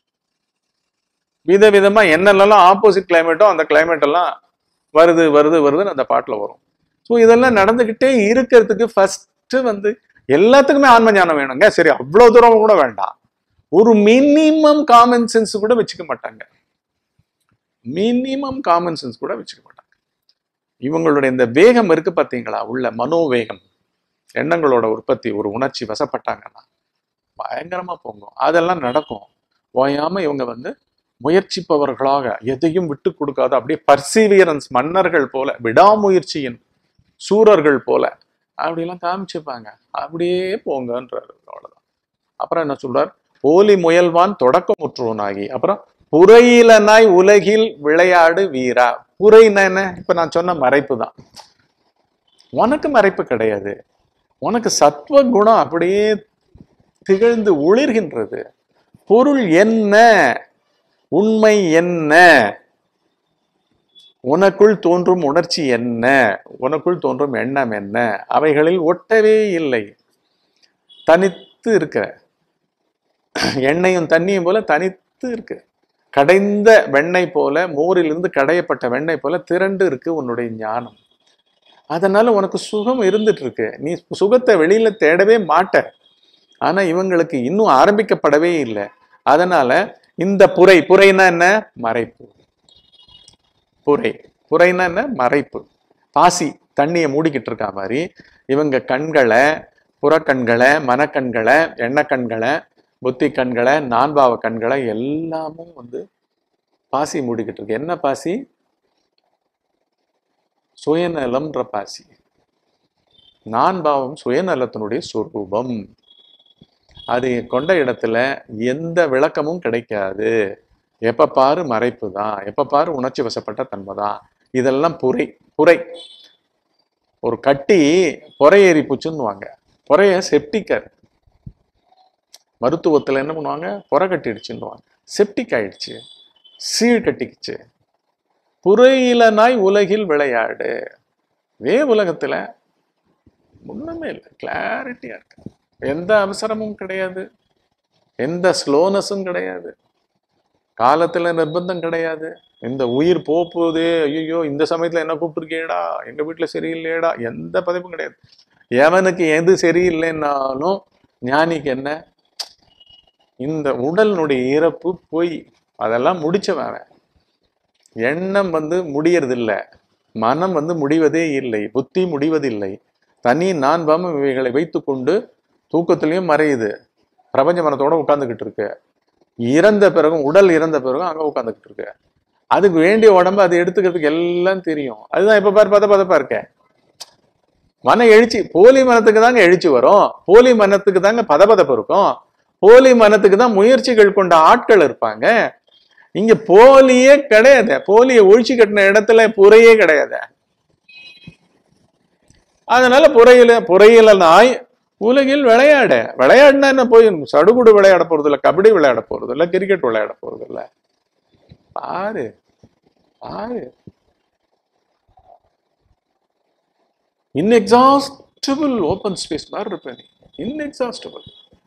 வித விதமா என்னெல்லாம் ஆப்போசிட் கிளைமேட்டோ அந்த கிளைமேட் எல்லாம் வருது வருது வருதுன்னு அந்த பாட்டுல வரும் ஸோ இதெல்லாம் நடந்துகிட்டே இருக்கிறதுக்கு ஃபர்ஸ்ட் வந்து எல்லாத்துக்குமே ஆன்ம ஞானம் வேணுங்க சரி அவ்வளவு தூரம் கூட வேண்டாம் ஒரு மினிமம் காமன் சென்ஸ் கூட வச்சுக்க மாட்டாங்க மினிமம் காமன் சென்ஸ் கூட வச்சுக்க மாட்டாங்க இவங்களுடைய இந்த வேகம் இருக்கு பார்த்தீங்களா உள்ள மனோவேகம் எண்ணங்களோட உற்பத்தி ஒரு உணர்ச்சி வசப்பட்டாங்கன்னா பயங்கரமா போகும் அதெல்லாம் நடக்கும் ஓயாம இவங்க வந்து முயற்சிப்பவர்களாக எதையும் விட்டு கொடுக்காத அப்படியே பர்சீவியரன்ஸ் மன்னர்கள் போல விடாமுயற்சியின் சூரர்கள் போல அப்படிலாம் காமிச்சுப்பாங்க அப்படியே போங்கன்றாரு அவ்வளவுதான் அப்புறம் என்ன சொல்றார் போலி முயல்வான் தொடக்கமுற்றோனாகி அப்புறம் புறையிலனாய் உலகில் விளையாடு வீரா புரைனா என்ன இப்ப நான் சொன்ன மறைப்பு தான் உனக்கு மறைப்பு கிடையாது உனக்கு சத்துவ குணம் அப்படியே திகழ்ந்து ஒளிர்கின்றது பொருள் என்ன உண்மை என்ன உனக்குள் தோன்றும் உணர்ச்சி என்ன உனக்குள் தோன்றும் எண்ணம் என்ன அவைகளில் ஒட்டவே இல்லை தனித்து இருக்க எண்ணெயும் தண்ணியும் போல தனித்து இருக்கு கடைந்த வெண்ணெய் போல மோரிலிருந்து கடையப்பட்ட வெண்ணெய் போல திரண்டு இருக்கு உன்னுடைய ஞானம் அதனால உனக்கு சுகம் இருந்துட்டு இருக்கு நீ சுகத்தை வெளியில தேடவே மாட்ட ஆனா இவங்களுக்கு இன்னும் ஆரம்பிக்கப்படவே இல்லை அதனால இந்த புரை புரைனா என்ன மறைப்பு புரை புரைனா என்ன மறைப்பு பாசி தண்ணியை மூடிக்கிட்டு இருக்கா மாதிரி இவங்க கண்களை புறக்கண்களை மனக்கண்களை எண்ணக்கண்களை புத்தி கண்களை நான்பாவ கண்களை எல்லாமும் வந்து பாசி மூடிக்கிட்டு இருக்கு என்ன பாசி சுயநலம்ன்ற பாசி நான் பாவம் சுயநலத்தினுடைய சொரூபம் அது கொண்ட இடத்துல எந்த விளக்கமும் கிடைக்காது எப்ப பாரு மறைப்பு தான் எப்ப பாரு உணர்ச்சி வசப்பட்ட தன்மை தான் இதெல்லாம் புரை புரை ஒரு கட்டி புறையேறி பூச்சுன்னுவாங்க புறைய செப்டிக்கர் மருத்துவத்துல என்ன பண்ணுவாங்க புறை கட்டிடுச்சுன்னுவாங்க செப்டிக் ஆயிடுச்சு சீழ் கட்டிக்குச்சு புறையிலனாய் உலகில் விளையாடு இதே உலகத்துல ஒண்ணுமே இல்லை கிளாரிட்டியா இருக்கு எந்த அவசரமும் கிடையாது எந்த ஸ்லோனஸும் கிடையாது காலத்துல நிர்பந்தம் கிடையாது இந்த உயிர் போக போகுதே ஐயோ இந்த சமயத்துல என்ன கூப்பிட்டுருக்கேடா எங்க வீட்டுல சரியில்லையேடா எந்த பதிப்பும் கிடையாது எவனுக்கு எது சரியில்லைன்னாலும் ஞானிக்கு என்ன இந்த உடலினுடைய இறப்பு பொய் அதெல்லாம் முடிச்சவன் அவன். எண்ணம் வந்து முடியறதில்ல மனம் வந்து முடிவதே இல்லை புத்தி முடிவதில்லை தனி நான் பாம இவைகளை வைத்துக்கொண்டு தூக்கத்திலையும் மறையுது பிரபஞ்ச மனத்தோட உட்கார்ந்துகிட்டு இருக்கு இறந்த பிறகும் உடல் இறந்த பிறகும் அங்க உட்கார்ந்துகிட்டு இருக்கு அதுக்கு வேண்டிய உடம்பு அது எடுத்துக்கிறதுக்கு எல்லாம் தெரியும் அதுதான் இப்ப பாரு பத பதப்பா இருக்க மன எழுச்சி போலி மனத்துக்கு தாங்க எழுச்சி வரும் போலி மனத்துக்கு தாங்க பதபதப்பு இருக்கும் போலி மனத்துக்கு தான் முயற்சிகள் கொண்ட ஆட்கள் இருப்பாங்க இங்க போலியே கிடையாது போலியை ஒழிச்சு கட்டின இடத்துல புறையே கிடையாது அதனால புறையில புறையில நாய் உலகில் விளையாட விளையாடினா என்ன போய் சடுகுடு விளையாட போறது இல்ல கபடி விளையாட போறது இல்ல கிரிக்கெட் விளையாட போறது இல்ல பாரு பாரு இன்எக்ஸாஸ்டபிள் ஓப்பன் ஸ்பேஸ் மாதிரி இருப்பேன் நீ இன்எக்ஸாஸ்டபிள்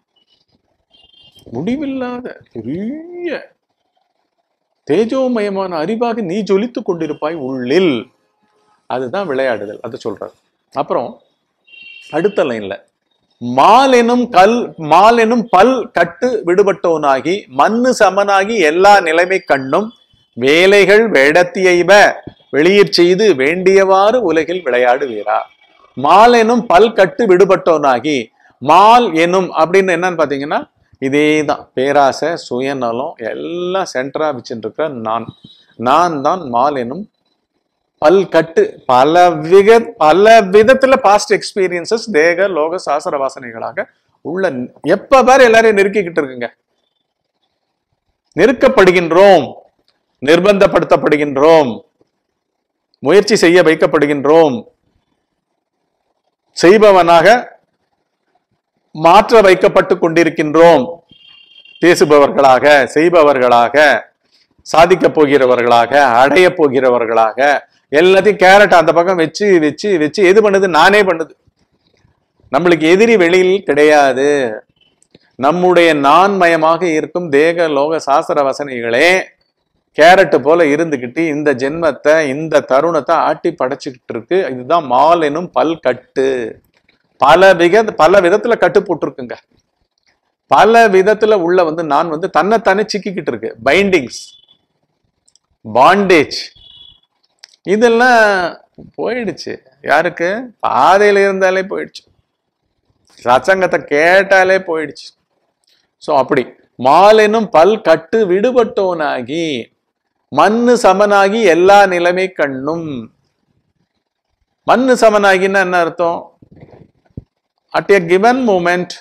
முடிவில்லாத பெரிய தேஜோமயமான அறிவாக நீ ஜொலித்துக் கொண்டிருப்பாய் உள்ளில் அதுதான் விளையாடுதல் அதை சொல்றாரு அப்புறம் அடுத்த லைன்ல மால் எனும் கல் மால் எனும் பல் கட்டு விடுபட்டோனாகி மண்ணு சமனாகி எல்லா நிலைமை கண்ணும் வேலைகள் வேடத்தியைவ வெளியிற் செய்து வேண்டியவாறு உலகில் விளையாடுவீரா மால் எனும் பல் கட்டு விடுபட்டோனாகி மால் எனும் அப்படின்னு என்னன்னு பாத்தீங்கன்னா இதேதான் பேராசை சுயநலம் எல்லாம் சென்டரா வச்சுட்டு இருக்கிற நான் நான் தான் மால் எனும் பல் கட்டு பல விக பல விதத்துல பாஸ்ட் எக்ஸ்பீரியன்சஸ் தேக லோக சாசர வாசனைகளாக உள்ள எப்ப பாரு எல்லாரையும் நெருக்கிக்கிட்டு இருக்குங்க நெருக்கப்படுகின்றோம் நிர்பந்தப்படுத்தப்படுகின்றோம் முயற்சி செய்ய வைக்கப்படுகின்றோம் செய்பவனாக மாற்ற வைக்கப்பட்டு கொண்டிருக்கின்றோம் பேசுபவர்களாக செய்பவர்களாக சாதிக்க போகிறவர்களாக அடைய போகிறவர்களாக எல்லாத்தையும் கேரட் அந்த பக்கம் வச்சு வச்சு வச்சு எது பண்ணுது நானே பண்ணுது நம்மளுக்கு எதிரி வெளியில் கிடையாது நம்முடைய நான்மயமாக இருக்கும் தேக லோக சாஸ்திர வசனைகளே கேரட் போல இருந்துகிட்டு இந்த ஜென்மத்தை இந்த தருணத்தை ஆட்டி படைச்சுக்கிட்டு இருக்கு இதுதான் மால் எனும் பல் கட்டு பல விக பல விதத்துல கட்டு போட்டிருக்குங்க பல விதத்துல உள்ள வந்து நான் வந்து தன்னைத்தானே சிக்கிக்கிட்டு இருக்கு பைண்டிங்ஸ் பாண்டேஜ் இதெல்லாம் போயிடுச்சு யாருக்கு பாதையில இருந்தாலே போயிடுச்சு சச்சங்கத்தை கேட்டாலே போயிடுச்சு சோ அப்படி மாலெனும் பல் கட்டு விடுபட்டோனாகி மண்ணு சமனாகி எல்லா நிலைமை கண்ணும் மண்ணு சமனாகின்னா என்ன அர்த்தம் at a given moment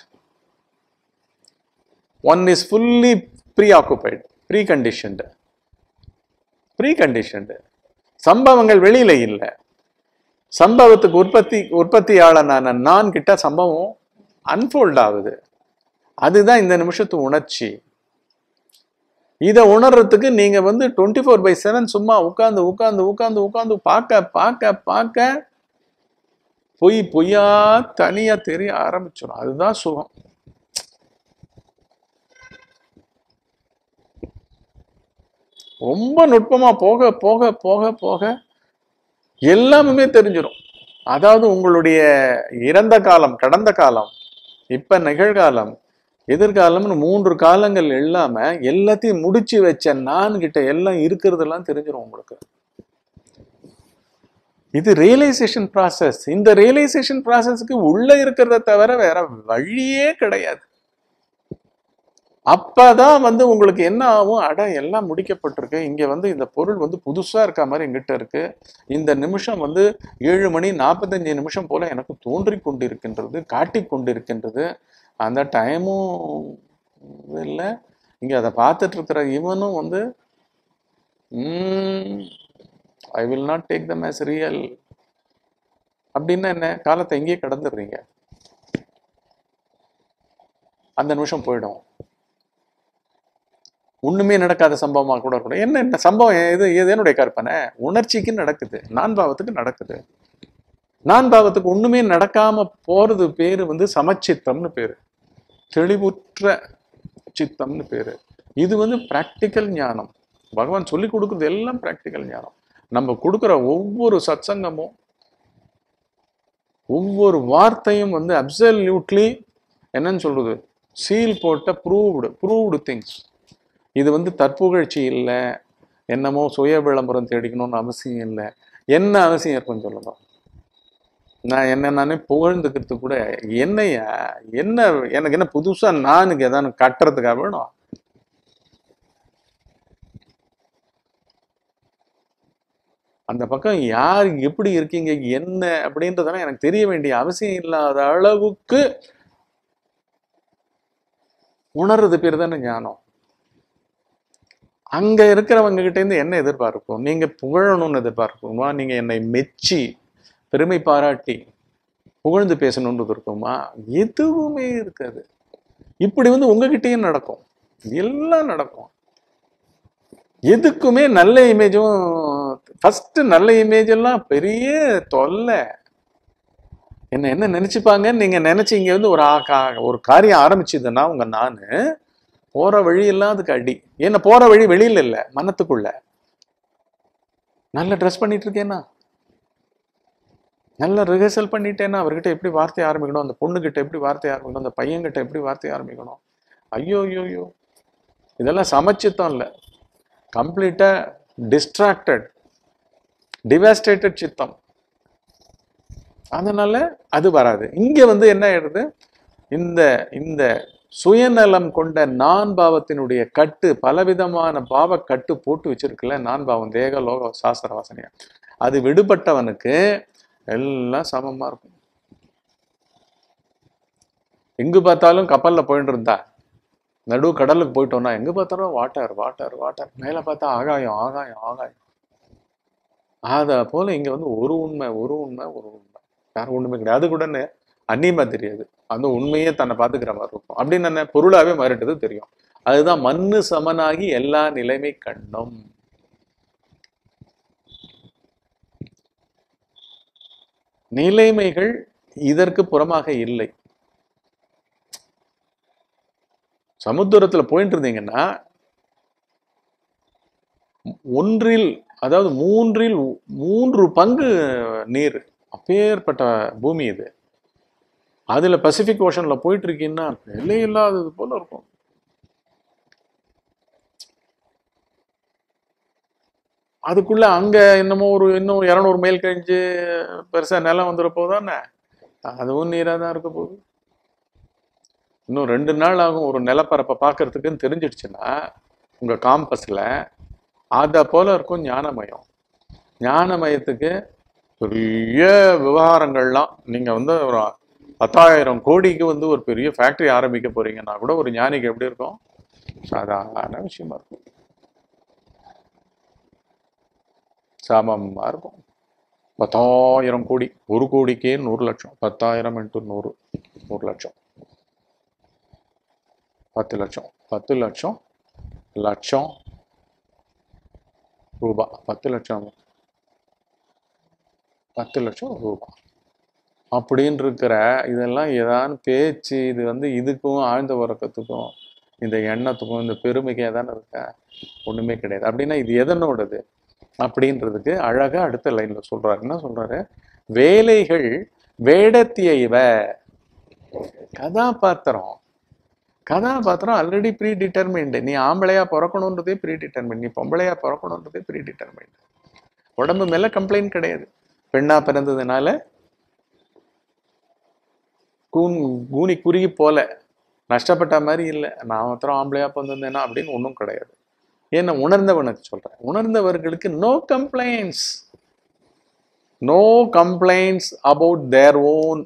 one is fully preoccupied preconditioned preconditioned சம்பவங்கள் வெளியில இல்லை சம்பவத்துக்கு உற்பத்தி உற்பத்தியாளனான நான் கிட்ட சம்பவம் அன்ஃபோல்ட் ஆகுது அதுதான் இந்த நிமிஷத்து உணர்ச்சி இதை உணர்றதுக்கு நீங்க வந்து டுவெண்ட்டி ஃபோர் பை செவன் சும்மா உட்காந்து உட்காந்து உட்காந்து உட்காந்து பார்க்க பார்க்க பார்க்க பொய் பொய்யா தனியா தெரிய ஆரம்பிச்சிடும் அதுதான் சுகம் ரொம்ப நுட்பமா போக போக போக போக எல்லாமே தெரிஞ்சிடும் அதாவது உங்களுடைய இறந்த காலம் கடந்த காலம் இப்ப நிகழ்காலம் எதிர்காலம்னு மூன்று காலங்கள் இல்லாம எல்லாத்தையும் முடிச்சு வச்ச நான் கிட்ட எல்லாம் இருக்கிறதெல்லாம் தெரிஞ்சிடும் உங்களுக்கு இது ரியலைசேஷன் ப்ராசஸ் இந்த ரியலைசேஷன் ப்ராசஸ்க்கு உள்ள இருக்கிறத தவிர வேற வழியே கிடையாது அப்பதான் வந்து உங்களுக்கு என்ன ஆகும் அட எல்லாம் முடிக்கப்பட்டிருக்கு இங்க வந்து இந்த பொருள் வந்து புதுசா இருக்க மாதிரி எங்கிட்ட இருக்கு இந்த நிமிஷம் வந்து ஏழு மணி நாற்பத்தஞ்சு நிமிஷம் போல எனக்கு தோன்றி கொண்டிருக்கின்றது காட்டி கொண்டிருக்கின்றது அந்த டைமும் இல்லை இங்க அதை பார்த்துட்டு இருக்கிற இவனும் வந்து I will not take them as real அப்படின்னா என்ன காலத்தை எங்கேயே கடந்துடுறீங்க அந்த நிமிஷம் போயிடும் ஒண்ணுமே நடக்காத சம்பவமா கூட இருக்கணும் என்ன என்ன சம்பவம் இது இது என்னுடைய கற்பனை உணர்ச்சிக்கு நடக்குது நான் பாவத்துக்கு நடக்குது நான் பாவத்துக்கு ஒண்ணுமே நடக்காம போறது பேரு வந்து சமச்சித்தம்னு பேரு தெளிவுற்ற சித்தம்னு பேரு இது வந்து பிராக்டிக்கல் ஞானம் பகவான் சொல்லி கொடுக்குறது எல்லாம் பிராக்டிக்கல் ஞானம் நம்ம கொடுக்குற ஒவ்வொரு சத்சங்கமும் ஒவ்வொரு வார்த்தையும் வந்து அப்சல்யூட்லி என்னன்னு சொல்றது சீல் போட்ட ப்ரூவ்டு ப்ரூவ்டு திங்ஸ் இது வந்து தற்புகழ்ச்சி இல்லை என்னமோ சுய விளம்பரம் தேடிக்கணும்னு அவசியம் இல்லை என்ன அவசியம் இருக்குன்னு சொல்லுங்க நான் என்ன நானே புகழ்ந்துக்கிறது கூட என்னையா என்ன எனக்கு என்ன புதுசா நானுக்கு ஏதாவது கட்டுறதுக்காக வேணும் அந்த பக்கம் யார் எப்படி இருக்கீங்க என்ன அப்படின்றதெல்லாம் எனக்கு தெரிய வேண்டிய அவசியம் இல்லாத அளவுக்கு உணர்றது பேர் தானே ஞானம் அங்க இருக்கிறவங்க கிட்ட இருந்து என்ன எதிர்பார்க்கும் நீங்க புகழணும்னு எதிர்பார்க்குமா நீங்க என்னை மெச்சி பெருமை பாராட்டி புகழ்ந்து பேசணுன்றது இருக்குமா எதுவுமே இருக்காது இப்படி வந்து உங்ககிட்டயும் நடக்கும் எல்லாம் நடக்கும் எதுக்குமே நல்ல இமேஜும் ஃபர்ஸ்ட் நல்ல இமேஜ் எல்லாம் பெரிய தொல்லை என்ன என்ன நினைச்சுப்பாங்கன்னு நீங்க நினைச்சு இங்க வந்து ஒரு ஆ- கா- ஒரு காரியம் ஆரம்பிச்சதுன்னா உங்க நானு போற வழி எல்லாம் அதுக்கு அடி ஏன்னா போற வழி வெளியில இல்ல மனத்துக்குள்ள நல்ல ட்ரெஸ் பண்ணிட்டு இருக்கேனா நல்ல ரிஹர்சல் பண்ணிட்டேன்னா அவர்கிட்ட எப்படி வார்த்தை ஆரம்பிக்கணும் அந்த பொண்ணுகிட்ட எப்படி வார்த்தை ஆரம்பிக்கணும் அந்த பையன்கிட்ட எப்படி வார்த்தை ஆரம்பிக்கணும் ஐயோ ஐயோ ஐயோ இதெல்லாம் சமச்சித்தம் இல்லை கம்ப்ளீட்டா டிஸ்ட்ராக்டட் டிவாஸ்டேட்டட் சித்தம் அதனால அது வராது இங்க வந்து என்ன ஆயிடுது இந்த இந்த சுயநலம் கொண்ட நான் பாவத்தினுடைய கட்டு பலவிதமான பாவ கட்டு போட்டு வச்சிருக்குல்ல நான் பாவம் தேக லோக சாஸ்திர வாசனையா அது விடுபட்டவனுக்கு எல்லாம் சமமா இருக்கும் எங்கு பார்த்தாலும் கப்பல்ல போயிட்டு இருந்தா நடு கடலுக்கு போயிட்டோம்னா எங்க பார்த்தாலும் வாட்டர் வாட்டர் வாட்டர் மேல பார்த்தா ஆகாயம் ஆகாயம் ஆகாயம் அத போல இங்க வந்து ஒரு உண்மை ஒரு உண்மை ஒரு உண்மை வேற ஒண்ணுமே கிடையாது அது கூட என்ன, அந்நியமா தெரியாது அந்த உண்மையே தன்னை பார்த்துக்கிற மாதிரி இருக்கும் அப்படின்னு என்ன பொருளாவே மாறிட்டது தெரியும் அதுதான் மண்ணு சமனாகி எல்லா நிலைமை கண்ணும் நிலைமைகள் இதற்கு புறமாக இல்லை சமுத்திரத்துல போயிட்டு இருந்தீங்கன்னா ஒன்றில் அதாவது மூன்றில் மூன்று பங்கு நீர் அப்பேற்பட்ட பூமி இது அதுல பசிபிக் ஓஷன்ல போயிட்டு இருக்கீங்கன்னா எல்லை இல்லாதது போல இருக்கும் அதுக்குள்ள அங்க என்னமோ ஒரு இன்னும் இரநூறு மைல் கழிஞ்சு பெருசா நிலம் வந்துட போதானே அதுவும் நீரா தான் இருக்க போகுது இன்னும் ரெண்டு நாள் ஆகும் ஒரு நிலப்பரப்பை பார்க்கறதுக்குன்னு தெரிஞ்சிடுச்சுன்னா உங்க காம்பஸ்ல அதை போல இருக்கும் ஞானமயம் ஞானமயத்துக்கு பெரிய விவகாரங்கள்லாம் நீங்க வந்து ஒரு பத்தாயிரம் கோடிக்கு வந்து ஒரு பெரிய ஃபேக்டரி ஆரம்பிக்க போறீங்கன்னா கூட ஒரு ஞானிக்கு எப்படி இருக்கும் சாதாரண விஷயமா இருக்கும் சமமா இருக்கும் பத்தாயிரம் கோடி ஒரு கோடிக்கே நூறு லட்சம் பத்தாயிரம் இன்ட்டு நூறு நூறு லட்சம் பத்து லட்சம் பத்து லட்சம் லட்சம் ரூபாய் பத்து லட்சம் பத்து லட்சம் ரூபாய் அப்படின்னு இருக்கிற இதெல்லாம் ஏதாவது பேச்சு இது வந்து இதுக்கும் ஆழ்ந்த உறக்கத்துக்கும் இந்த எண்ணத்துக்கும் இந்த பெருமைக்கு ஏதான இருக்கா ஒண்ணுமே கிடையாது அப்படின்னா இது எதனோடது அப்படின்றதுக்கு அழகா அடுத்த லைன்ல சொல்றாரு என்ன சொல்றாரு வேலைகள் வேடத்திய இவ கதாபாத்திரம் கதாபாத்திரம் ஆல்ரெடி ப்ரீ டிட்டர்மைண்டு நீ ஆம்பளையா பிறக்கணுன்றதே ப்ரீ டிட்டர்மைண்ட் நீ பொம்பளையா பிறக்கணுன்றதே ப்ரீ டிட்டர்மைண்ட் உடம்பு மேல கம்ப்ளைண்ட் கிடையாது பெண்ணா பிறந்ததுனால கூன் கூனி குறுகி போல நஷ்டப்பட்ட மாதிரி இல்லை நான் மாத்திரம் ஆம்பளையா பிறந்திருந்தேனா அப்படின்னு ஒன்றும் கிடையாது ஏன்னா உணர்ந்தவனுக்கு சொல்றேன் உணர்ந்தவர்களுக்கு no complaints no complaints about their own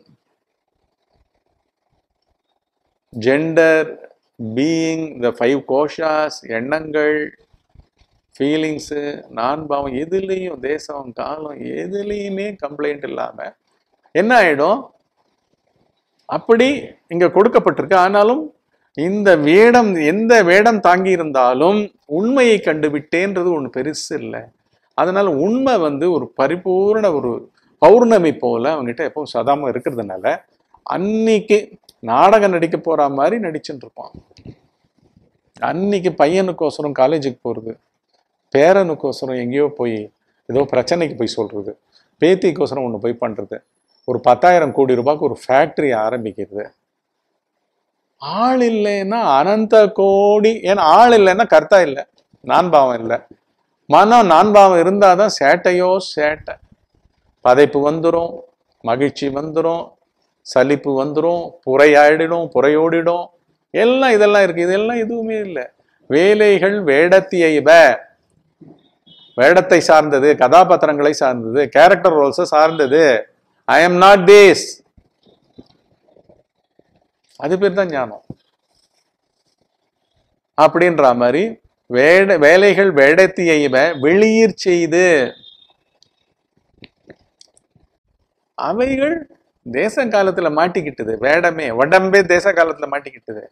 gender being the five koshas எண்ணங்கள் ஃபீலிங்ஸு நான் பாவம் எதுலேயும் தேசம் காலம் எதுலேயுமே கம்ப்ளைண்ட் இல்லாம என்ன ஆயிடும் அப்படி இங்க கொடுக்கப்பட்டிருக்கு ஆனாலும் இந்த வேடம் எந்த வேடம் தாங்கி இருந்தாலும் உண்மையை கண்டுவிட்டேன்றது ஒண்ணு பெருசு இல்லை அதனால உண்மை வந்து ஒரு பரிபூர்ண ஒரு பௌர்ணமி போல அவங்ககிட்ட எப்பவும் சதாமம் இருக்கிறதுனால அன்னைக்கு நாடகம் நடிக்க போற மாதிரி நடிச்சுட்டு இருப்பான் அன்னைக்கு பையனுக்கோசரம் காலேஜுக்கு போறது பேரனுக்கோசரம் எங்கேயோ போய் ஏதோ பிரச்சனைக்கு போய் சொல்றது பேத்திக்கோசரம் ஒன்று போய் பண்றது ஒரு பத்தாயிரம் கோடி ரூபாய்க்கு ஒரு ஃபேக்டரி ஆரம்பிக்கிறது ஆள் இல்லைன்னா அனந்த கோடி ஏன்னா ஆள் இல்லைன்னா கர்த்தா இல்லை நான் பாவம் இல்லை மனம் நான் பாவம் இருந்தாதான் சேட்டையோ சேட்டை பதைப்பு வந்துடும் மகிழ்ச்சி வந்துடும் சலிப்பு வந்துடும் புறையாயிடும் புறையோடிடும் எல்லாம் இதெல்லாம் இருக்கு இதெல்லாம் எதுவுமே இல்லை வேலைகள் வேடத்தியைவ வேடத்தை சார்ந்தது கதாபாத்திரங்களை சார்ந்தது கேரக்டர் ரோல்ஸை சார்ந்தது ஐ எம் நாட் தேஸ் அது பேர் தான் ஞானம் அப்படின்ற மாதிரி வேட வேலைகள் வேடத்தியைவ வெளியீர் செய்து அவைகள் தேச காலத்துல மாட்டிக்கிட்டது வேடமே உடம்பே தேச காலத்துல மாட்டிக்கிட்டது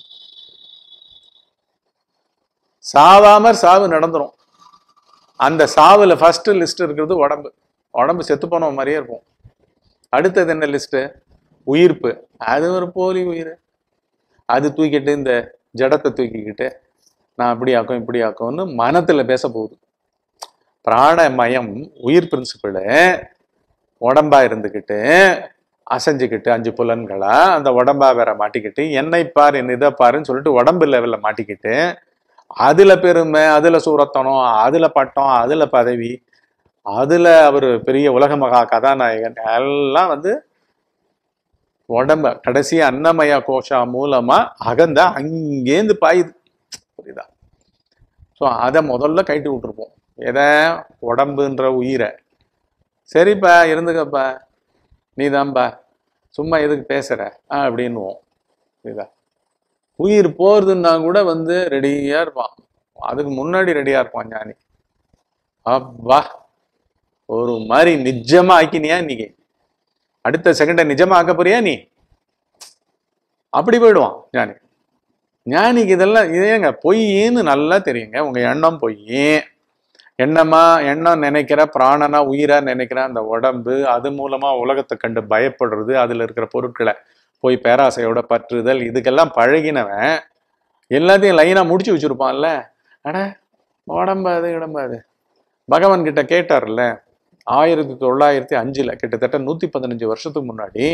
சாவாம சாவு நடந்துரும் அந்த சாவுல ஃபர்ஸ்ட் லிஸ்ட் இருக்கிறது உடம்பு உடம்பு செத்து போன மாதிரியே இருக்கும் அடுத்தது என்ன லிஸ்ட் உயிர்ப்பு அது ஒரு போலி உயிர் அது தூக்கிட்டு இந்த ஜடத்தை தூக்கிக்கிட்டு நான் அப்படி ஆக்கும் இப்படி ஆக்கும்னு மனத்துல பேச போகுது பிராணமயம் உயிர் பிரின்சிபிள் உடம்பா இருந்துக்கிட்டு அசைஞ்சுக்கிட்டு அஞ்சு புலன்களா அந்த உடம்பா வேற மாட்டிக்கிட்டு என்னை பார் என் இதை பாருன்னு சொல்லிட்டு உடம்பு லெவல்ல மாட்டிக்கிட்டு அதுல பெருமை அதுல சூரத்தனம் அதுல பட்டம் அதுல பதவி அதுல அவர் பெரிய உலக மகா கதாநாயகன் எல்லாம் வந்து உடம்ப கடைசி அன்னமய கோஷா மூலமா அகந்த அங்கேருந்து பாயுது புரியுதா ஸோ அதை முதல்ல கைட்டு விட்டுருப்போம் எதை உடம்புன்ற உயிரை சரிப்பா இருந்துக்கப்பா நீதான்பா சும்மா எதுக்கு பேசுற ஆ அப்படின்னுவோம் புரியுதா உயிர் போறதுன்னா கூட வந்து ரெடியா இருப்பான் அதுக்கு முன்னாடி ரெடியா இருப்பான் ஞானி அப்பா ஒரு மாதிரி நிஜமா ஆக்கினியா இன்னைக்கு அடுத்த செகண்ட நிஜமா ஆக்க போறியா நீ அப்படி போயிடுவான் ஞானி ஞானிக்கு இதெல்லாம் இதேங்க பொய்ன்னு நல்லா தெரியுங்க உங்க எண்ணம் பொய் எண்ணமா எண்ணம் நினைக்கிற பிராணனா உயிரா நினைக்கிற அந்த உடம்பு அது மூலமா உலகத்தை கண்டு பயப்படுறது அதுல இருக்கிற பொருட்களை போய் பேராசையோட பற்றுதல் இதுக்கெல்லாம் பழகினவன் எல்லாத்தையும் லைனா முடிச்சு வச்சிருப்பான்ல அட உடம்பு அது உடம்பு அது பகவான் கிட்ட கேட்டார்ல ஆயிரத்தி தொள்ளாயிரத்தி அஞ்சுல கிட்டத்தட்ட நூத்தி பதினஞ்சு வருஷத்துக்கு முன்னாடி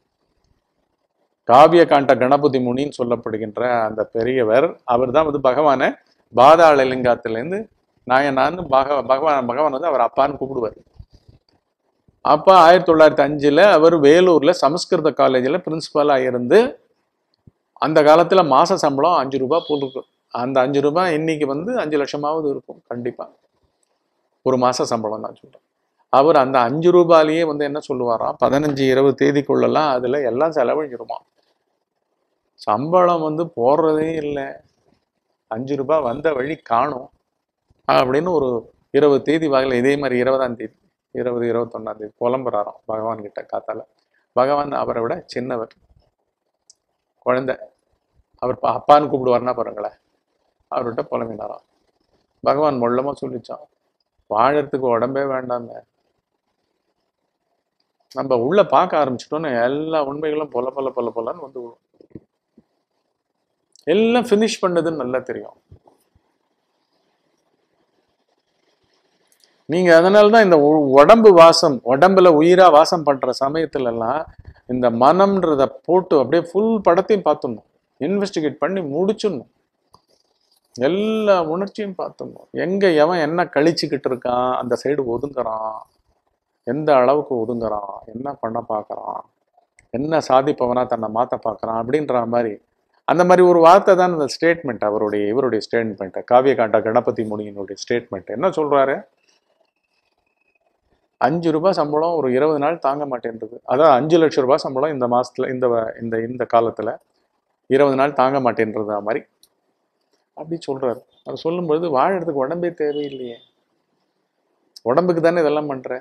காவிய காண்ட கணபதி முனின்னு சொல்லப்படுகின்ற அந்த பெரியவர் அவர் தான் வந்து பகவானை பாதாள லிங்கத்திலேருந்து நாயனான்னு பக பகவான் பகவான் வந்து அவர் அப்பான்னு கூப்பிடுவார் அப்பா ஆயிரத்தி தொள்ளாயிரத்தி அஞ்சுல அவர் வேலூர்ல சமஸ்கிருத காலேஜில் பிரின்சிபலாக இருந்து அந்த காலத்துல மாச சம்பளம் அஞ்சு ரூபாய் போல் இருக்கும் அந்த அஞ்சு ரூபாய் இன்னைக்கு வந்து அஞ்சு லட்சமாவது இருக்கும் கண்டிப்பா ஒரு மாச சம்பளம் தான் சொல்றேன் அவர் அந்த அஞ்சு ரூபாயிலேயே வந்து என்ன சொல்லுவாராம் பதினஞ்சு இருபது தேதிக்குள்ளெல்லாம் அதுல எல்லாம் செலவழிஞ்சிருமா சம்பளம் வந்து போடுறதே இல்லை அஞ்சு ரூபாய் வந்த வழி காணும் அப்படின்னு ஒரு இருபது தேதி வாகல இதே மாதிரி இருபதாம் தேதி இருபது இருபத்தொன்னாம் தேதி புலம்புறாராம் பகவான் கிட்ட காத்தால பகவான் அவரை விட சின்னவர் குழந்தை அவர் பா- அப்பான்னு கூப்பிடுவார்னா பாருங்களேன் அவர்கிட்ட புலம்பினாராம் பகவான் மொள்ளமா சொல்லிச்சான் வாழறதுக்கு உடம்பே வேண்டாங்க நம்ம உள்ள பார்க்க ஆரம்பிச்சிட்டோம்னா எல்லா உண்மைகளும் பொல பொல பொல பொலன்னு வந்து விழும். எல்லாம் ஃபினிஷ் பண்ணதுன்னு நல்லா தெரியும் நீங்க அதனால தான் இந்த உ- உடம்பு வாசம் உடம்புல உயிரா வாசம் பண்ற சமயத்துல எல்லாம் இந்த மனம்ன்றத போட்டு அப்படியே ஃபுல் படத்தையும் பார்த்துடணும் இன்வெஸ்டிகேட் பண்ணி முடிச்சிடணும் எல்லா உணர்ச்சியும் பார்த்துடணும் எங்க எவன் என்ன கழிச்சுக்கிட்டு இருக்கான் அந்த சைடு ஒதுங்குறான் எந்த அளவுக்கு ஒதுங்குறான் என்ன பண்ண பார்க்கறான் என்ன சாதிப்பவனா தன்னை மாத்த பார்க்கறான் அப்படின்ற மாதிரி அந்த மாதிரி ஒரு வார்த்தை தான் இந்த ஸ்டேட்மெண்ட் அவருடைய இவருடைய ஸ்டேட்மெண்ட் காவியகாண்டா கணபதி முனியினுடைய ஸ்டேட்மெண்ட் என்ன சொல்றாரு அஞ்சு ரூபாய் சம்பளம் ஒரு இருபது நாள் தாங்க மாட்டேன்றது அதான் அஞ்சு லட்சம் ரூபாய் சம்பளம் இந்த மாசத்துல இந்த வ- இந்த இந்த காலத்துல இருபது நாள் தாங்க மாட்டேன்றது மாதிரி அப்படி சொல்றாரு அவர் சொல்லும்பொழுது வாழறதுக்கு உடம்பே தேவையில்லையே உடம்புக்கு தானே இதெல்லாம் பண்ற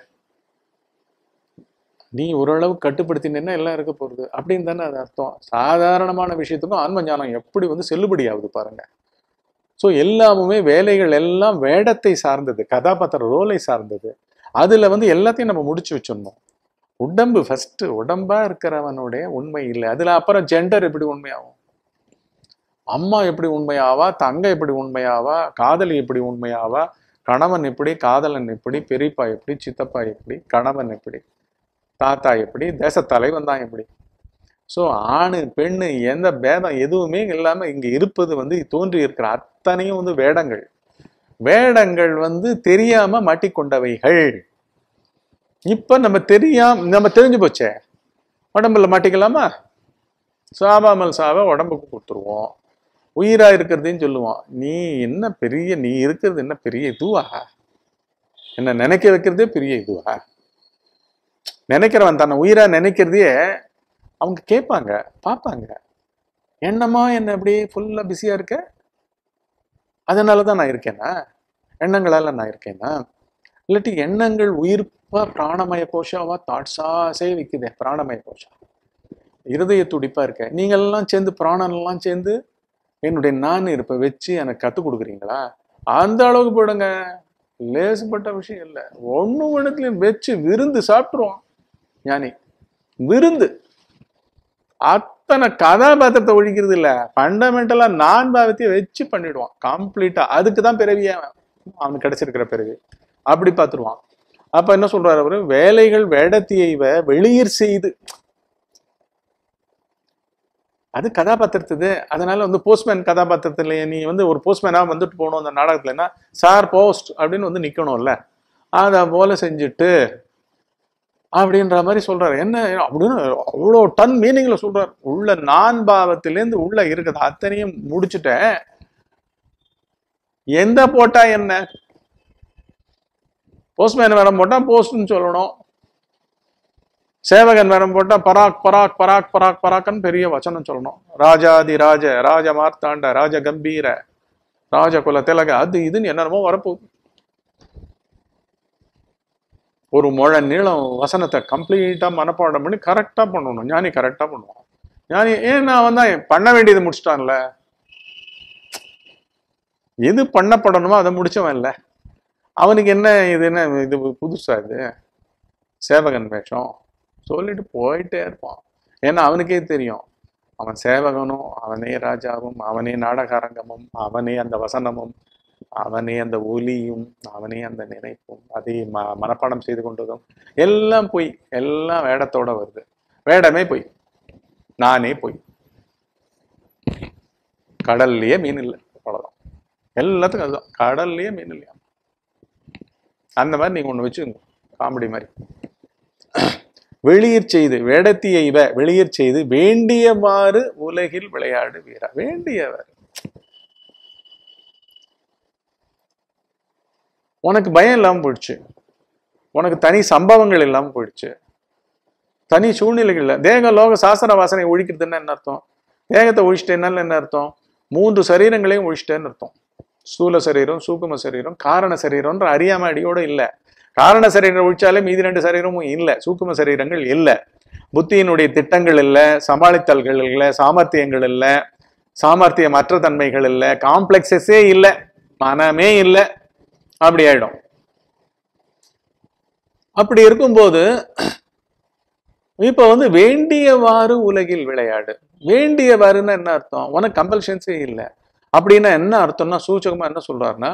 நீ ஓரளவு கட்டுப்படுத்தினேன்னா எல்லாம் இருக்க போறது அப்படின்னு தானே அது அர்த்தம் சாதாரணமான விஷயத்துக்கும் ஆன்ம ஞானம் எப்படி வந்து செல்லுபடி ஆகுது பாருங்க ஸோ எல்லாமுமே வேலைகள் எல்லாம் வேடத்தை சார்ந்தது கதாபாத்திர ரோலை சார்ந்தது அதுல வந்து எல்லாத்தையும் நம்ம முடிச்சு வச்சிடணும் உடம்பு ஃபர்ஸ்ட் உடம்பா இருக்கிறவனுடைய உண்மை இல்லை அதுல அப்புறம் ஜெண்டர் எப்படி உண்மையாகும் அம்மா எப்படி உண்மையாவா தங்க எப்படி உண்மையாவா காதலி எப்படி உண்மையாவா கணவன் எப்படி காதலன் எப்படி பெரியப்பா எப்படி சித்தப்பா எப்படி கணவன் எப்படி தாத்தா எப்படி தேச தலைவன் தான் எப்படி ஸோ ஆணு பெண்ணு எந்த பேதம் எதுவுமே இல்லாம இங்க இருப்பது வந்து தோன்றி இருக்கிற அத்தனையும் வந்து வேடங்கள் வேடங்கள் வந்து தெரியாம மாட்டிக்கொண்டவைகள் இப்ப நம்ம தெரியாம நம்ம தெரிஞ்சு போச்சே உடம்புல மாட்டிக்கலாமா சாவாமல் சாவ உடம்புக்கு கொடுத்துருவோம் உயிரா இருக்கிறதையும் சொல்லுவோம் நீ என்ன பெரிய நீ இருக்கிறது என்ன பெரிய இதுவா என்ன நினைக்க வைக்கிறதே பெரிய இதுவா நினைக்கிறவன் தன்னை உயிரா நினைக்கிறதையே அவங்க கேட்பாங்க பார்ப்பாங்க என்னம்மா என்ன அப்படி ஃபுல்லா பிஸியா இருக்க அதனால தான் நான் இருக்கேனா எண்ணங்களால நான் இருக்கேனா இல்லாட்டி எண்ணங்கள் உயிர்ப்பா பிராணமய கோஷாவா தாட்ஸா சேவிக்குதே பிராணமய கோஷா இருதய துடிப்பா இருக்க நீங்க எல்லாம் சேர்ந்து பிராணன் எல்லாம் சேர்ந்து என்னுடைய நான் இருப்ப வச்சு எனக்கு கத்து கொடுக்குறீங்களா அந்த அளவுக்கு போயிடுங்க லேசுப்பட்ட விஷயம் இல்லை ஒண்ணு இடத்துலயும் வச்சு விருந்து சாப்பிட்டுருவான் ஞானி விருந்து அத்தனை கதாபாத்திரத்தை ஒழிக்கிறது இல்ல ஃபண்டமெண்டலா நான் பாவத்தையும் வச்சு பண்ணிடுவான் கம்ப்ளீட்டா அதுக்கு தான் பிறவியே அவன். அவனுக்கு கிடைச்சிருக்கிற பிறவி அப்படி பார்த்துருவான் அப்ப என்ன சொல்றாரு அவரு வேலைகள் வேடத்தியைவ வெளியீர் செய்து அது கதாபாத்திரத்துது அதனால வந்து போஸ்ட்மேன் கதாபாத்திரத்துல நீ வந்து ஒரு போஸ்ட்மேனா வந்துட்டு போகணும் அந்த நாடகத்துலன்னா சார் போஸ்ட் அப்படின்னு வந்து நிக்கணும்ல அத போல செஞ்சுட்டு அப்படின்ற மாதிரி சொல்றாரு என்ன அப்படின்னு அவ்வளோ டன் மீனிங்ல சொல்றாரு உள்ள நான் பாவத்திலேருந்து உள்ள இருக்குது அத்தனையும் முடிச்சுட்டேன் எந்த போட்டா என்ன போஸ்ட்மேன் வேடம் போட்டா போஸ்ட்னு சொல்லணும் சேவகன் வேடம் போட்டா பராக் பராக் பராக் பராக் பராக்னு பெரிய வச்சனம் சொல்லணும் ராஜாதி ராஜ ராஜ மார்த்தாண்ட ராஜ கம்பீர ராஜகுல திலக அது இதுன்னு என்னென்னமோ வரப்போகுது ஒரு முழ நீளம் வசனத்தை கம்ப்ளீட்டா மனப்பாடம் பண்ணி கரெக்டா பண்ணணும் ஞானி கரெக்டா பண்ணுவான் ஞானி ஏன் அவன் தான் பண்ண வேண்டியது முடிச்சிட்டான்ல எது பண்ணப்படணுமோ அதை முடிச்சவன் இல்ல அவனுக்கு என்ன இது என்ன இது புதுசா இது சேவகன் வேஷம் சொல்லிட்டு போயிட்டே இருப்பான் ஏன்னா அவனுக்கே தெரியும் அவன் சேவகனும் அவனே ராஜாவும் அவனே நாடகாரங்கமும் அவனே அந்த வசனமும் அவனே அந்த ஒலியும் அவனே அந்த நினைப்பும் அதை ம மனப்பாடம் செய்து கொண்டதும் எல்லாம் பொய் எல்லாம் வேடத்தோட வருது வேடமே பொய் நானே பொய் கடல்லையே மீன் இல்லை அவ்வளவுதான் எல்லாத்துக்கும் அதுதான் கடல்லையே மீன் இல்லையா அந்த மாதிரி நீங்க ஒண்ணு வச்சுக்கோங்க காமெடி மாதிரி வெளியிற் செய்து வேடத்திய இவ வெளியிற் செய்து வேண்டியவாறு உலகில் விளையாடு வீரா வேண்டியவர் உனக்கு பயம் இல்லாம போயிடுச்சு உனக்கு தனி சம்பவங்கள் இல்லாம போயிடுச்சு தனி சூழ்நிலைகள் இல்லை தேக லோக சாசன வாசனை ஒழிக்கிறதுன்னா என்ன அர்த்தம் தேகத்தை ஒழிச்சிட்டேன்னால என்ன அர்த்தம் மூன்று சரீரங்களையும் ஒழிச்சிட்டேன்னு அர்த்தம் ஸ்தூல சரீரம் சூக்கும சரீரம் காரண சரீரம்ன்ற அறியாம அடியோட இல்லை காரண சரீரம் ஒழிச்சாலே மீதி ரெண்டு சரீரமும் இல்லை சூக்கும சரீரங்கள் இல்லை புத்தியினுடைய திட்டங்கள் இல்லை சமாளித்தல்கள் இல்லை சாமர்த்தியங்கள் இல்லை சாமர்த்தியமற்ற தன்மைகள் இல்லை காம்ப்ளெக்ஸஸே இல்லை மனமே இல்லை அப்படி ஆயிடும் அப்படி இருக்கும்போது இப்ப வந்து வேண்டியவாறு உலகில் விளையாடு வேண்டியவாறுன்னா என்ன அர்த்தம் உனக்கு கம்பல்ஷன்ஸே இல்லை அப்படின்னா என்ன அர்த்தம்னா சூச்சகமா என்ன சொல்றாருன்னா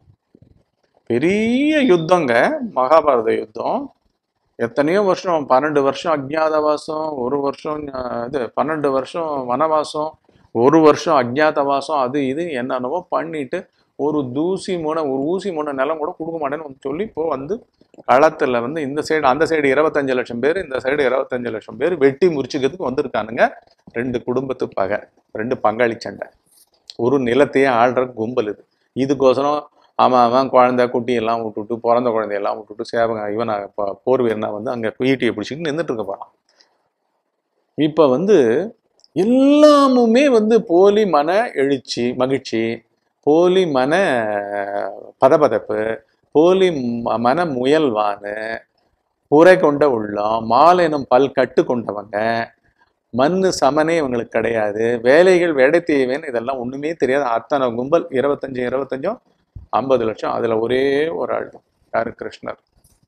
பெரிய யுத்தங்க மகாபாரத யுத்தம் எத்தனையோ வருஷம் பன்னெண்டு வருஷம் அஜ்ஞாதவாசம் ஒரு வருஷம் அஹ், இது பன்னெண்டு வருஷம் வனவாசம் ஒரு வருஷம் அஜ்ஞாதவாசம் அது இது என்னென்னவோ பண்ணிட்டு ஒரு தூசி முனை ஒரு ஊசி முனை நிலம் கூட கொடுக்க மாட்டேன்னு வந்து சொல்லி இப்போ வந்து களத்துல வந்து இந்த சைடு அந்த சைடு இருபத்தஞ்சு லட்சம் பேர் இந்த சைடு இருபத்தஞ்சு லட்சம் பேர் வெட்டி முறிச்சுக்கிறதுக்கு வந்திருக்கானுங்க ரெண்டு குடும்பத்து பகை ரெண்டு பங்காளி சண்டை ஒரு நிலத்தையே ஆள்ற கும்பல் இது இதுக்கோசரம் அவன் அவன் குழந்தை குட்டி எல்லாம் விட்டுட்டு பிறந்த குழந்தையெல்லாம் விட்டுட்டு சேவங்க இவன் ப- போர் வீரனா வந்து அங்க ஈட்டியை பிடிச்சிக்கிட்டு நின்றுட்டு இருக்க போறான் இப்ப வந்து எல்லாமுமே வந்து போலி மன எழுச்சி மகிழ்ச்சி போலி மன பதபதப்பு போலி ம- மன முயல்வானு குறை கொண்ட உள்ளம் மாலெனும் பல் கட்டு கொண்டவங்க மண்ணு சமனே இவங்களுக்கு கிடையாது வேலைகள் வேடை தேவைன்னு இதெல்லாம் ஒண்ணுமே தெரியாது அத்தனை கும்பல் இருபத்தஞ்சு இருபத்தஞ்சும் ஐம்பது லட்சம் அதுல ஒரே ஒரு ஆள் தான். யாரு கிருஷ்ணர்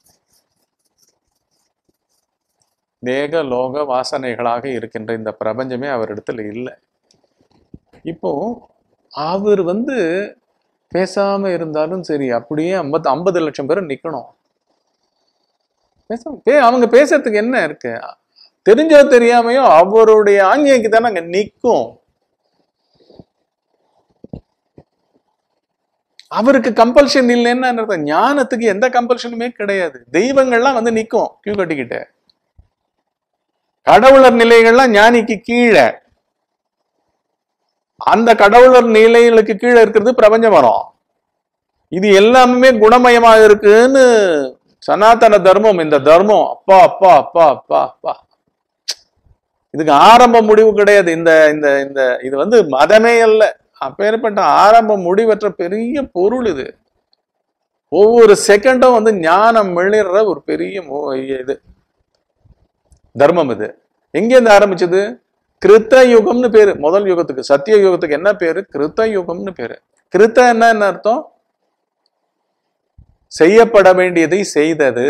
தேக லோக வாசனைகளாக இருக்கின்ற இந்த பிரபஞ்சமே அவரிடத்துல இல்லை இப்போ அவர் வந்து பேசாம இருந்தாலும் சரி அப்படியே ஐம்பது ஐம்பது லட்சம் பேர் நிக்கணும் பேசாம பே அவங்க பேசுறதுக்கு என்ன இருக்கு தெரிஞ்சோ தெரியாமையோ அவருடைய ஆங்கிக்கு தானே அங்க நிக்கும் அவருக்கு கம்பல்ஷன் இல்லைன்னா என்ன அர்த்தம்? ஞானத்துக்கு எந்த கம்பல்ஷனுமே கிடையாது தெய்வங்கள்லாம் வந்து நிக்கும் கியூ கட்டிக்கிட்டு கடவுளர் நிலைகள்லாம் ஞானிக்கு கீழே அந்த கடவுளர் நிலைகளுக்கு கீழே இருக்கிறது பிரபஞ்ச மரம் இது எல்லாமே குணமயமா இருக்குன்னு சனாதன தர்மம் இந்த தர்மம் அப்பா அப்பா அப்பா அப்பா அப்பா இதுக்கு ஆரம்ப முடிவு கிடையாது இந்த இந்த இந்த இது வந்து மதமே அல்ல அப்பேற்பட்ட ஆரம்ப முடிவற்ற பெரிய பொருள் இது ஒவ்வொரு செகண்டும் வந்து ஞானம் மிளிர்ற ஒரு பெரிய மோ- இது தர்மம் இது எங்கேருந்து ஆரம்பிச்சது கிருத்த யுகம்னு பேரு முதல் யுகத்துக்கு சத்திய யுகத்துக்கு என்ன பேரு கிருத்த யுகம்னு பேரு கிருத்த என்ன என்ன அர்த்தம் செய்யப்பட வேண்டியதை செய்தது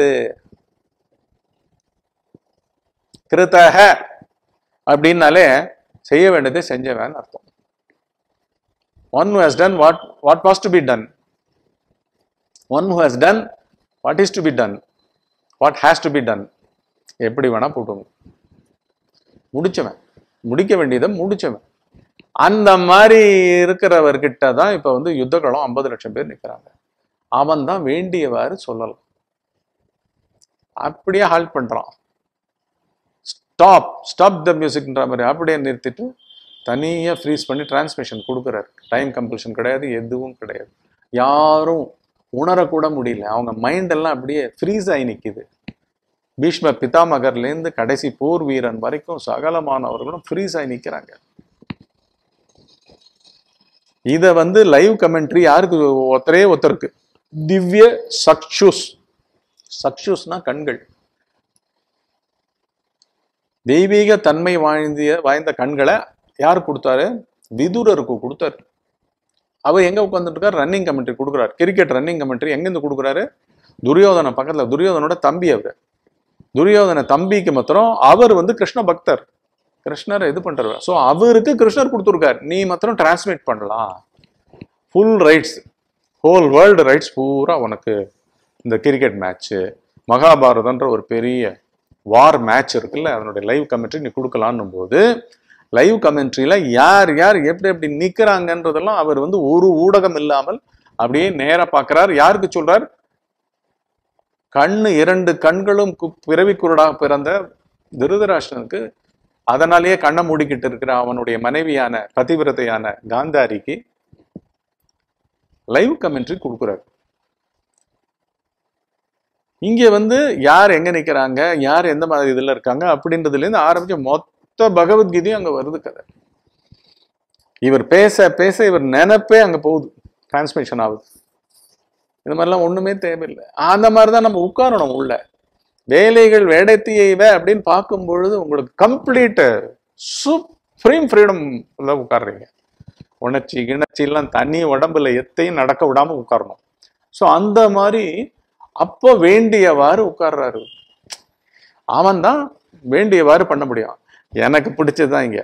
கிருத்தக அப்படின்னாலே செய்ய வேண்டியதை செஞ்சவன் அர்த்தம் one who has done what what was to be done one who has done what is to be done what has to be done எப்படி வேணா போட்டுங்க முடிச்சவன் முடிக்க வேண்டியதை முடிச்சவன் அந்த மாதிரி இருக்கிறவர்கிட்ட தான் இப்ப வந்து யுத்த களம் ஐம்பது லட்சம் பேர் நிக்கிறாங்க அவன் தான் வேண்டியவாறு சொல்லலாம் அப்படியே ஹால்ட் பண்றான் ஸ்டாப் ஸ்டாப் த மியூசிக்ன்ற மாதிரி அப்படியே நிறுத்திட்டு தனியாக ஃப்ரீஸ் பண்ணி டிரான்ஸ்மிஷன் கொடுக்குறாரு டைம் கம்பல்ஷன் கிடையாது எதுவும் கிடையாது யாரும் உணரக்கூட முடியல அவங்க மைண்ட் எல்லாம் அப்படியே ஃப்ரீஸ் ஆகி நிற்கிது பீஷ்ம பிதாமகர்லேருந்து கடைசி போர் வீரன் வரைக்கும் சகலமானவர்களும் ஃப்ரீஸ் ஆகி நிற்கிறாங்க இதை வந்து லைவ் கமெண்ட்ரி யாருக்கு ஒருத்தரே ஒருத்தருக்கு திவ்ய சக்ஷுஸ் சக்ஷுஸ்னா கண்கள் தெய்வீக தன்மை வாய்ந்த வாய்ந்த கண்களை யார் கொடுத்தாரு விதுரருக்கு கொடுத்தாரு அவர் எங்க உட்காந்துட்டு இருக்காரு ரன்னிங் கமெண்ட்ரி கொடுக்குறாரு கிரிக்கெட் ரன்னிங் கமெண்ட்ரி எங்கேருந்து கொடுக்குறாரு துரியோதன பக்கத்துல துரியோதனோட தம்பி அவர் துரியோதன தம்பிக்கு மாத்திரம் அவர் வந்து கிருஷ்ண பக்தர் கிருஷ்ணர் இது பண்றாரு ஸோ அவருக்கு கிருஷ்ணர் கொடுத்துருக்காரு நீ மாத்திரம் டிரான்ஸ்மிட் பண்ணலாம் full rights whole world rights பூரா உனக்கு இந்த கிரிக்கெட் மேட்ச்சு மகாபாரதன்ற ஒரு பெரிய வார் மேட்ச் இருக்குல்ல அதனுடைய லைவ் கமெண்ட்ரி நீ கொடுக்கலான்னும் போது லைவ் கமெண்ட்ரியில யார் யார் எப்படி எப்படி நிக்கிறாங்கன்றதெல்லாம் அவர் வந்து ஒரு ஊடகம் இல்லாமல் அப்படியே நேரா பார்க்கறார் யாருக்கு சொல்றார் கண்ணு இரண்டு கண்களும் கு- பிறவி குருடாக பிறந்த திருதராஷ்டனுக்கு அதனாலேயே கண்ணை மூடிக்கிட்டு இருக்கிற அவனுடைய மனைவியான பதிவிரதையான காந்தாரிக்கு லைவ் கமெண்ட்ரி கொடுக்குறாரு இங்க வந்து யார் எங்க நிக்கிறாங்க யார் எந்த மாதிரி இதுல இருக்காங்க அப்படின்றதுல இருந்து ஆரம்பிச்சு மொத்த பகவத்கீதையும் அங்க வருது கதை இவர் பேச பேச இவர் நினைப்பே அங்க போகுது டிரான்ஸ்மிஷன் ஆகுது இந்த மாதிரிலாம் ஒண்ணுமே தேவையில்லை அந்த மாதிரி தான் நம்ம உட்காரணும் உள்ள வேலைகள் வேடத்தியைவ அப்படின்னு பார்க்கும் பொழுது உங்களுக்கு கம்ப்ளீட் சுப்ரீம் ஃப்ரீடம் உட்கார்றீங்க உணர்ச்சி கிணர்ச்சி எல்லாம் தனி உடம்புல எத்தையும் நடக்க விடாம உட்காரணும் ஸோ அந்த மாதிரி அப்போ வேண்டியவாறு உட்கார்றாரு அவன் தான் வேண்டியவாறு பண்ண முடியும் எனக்கு பிடிச்சதுதான் இங்க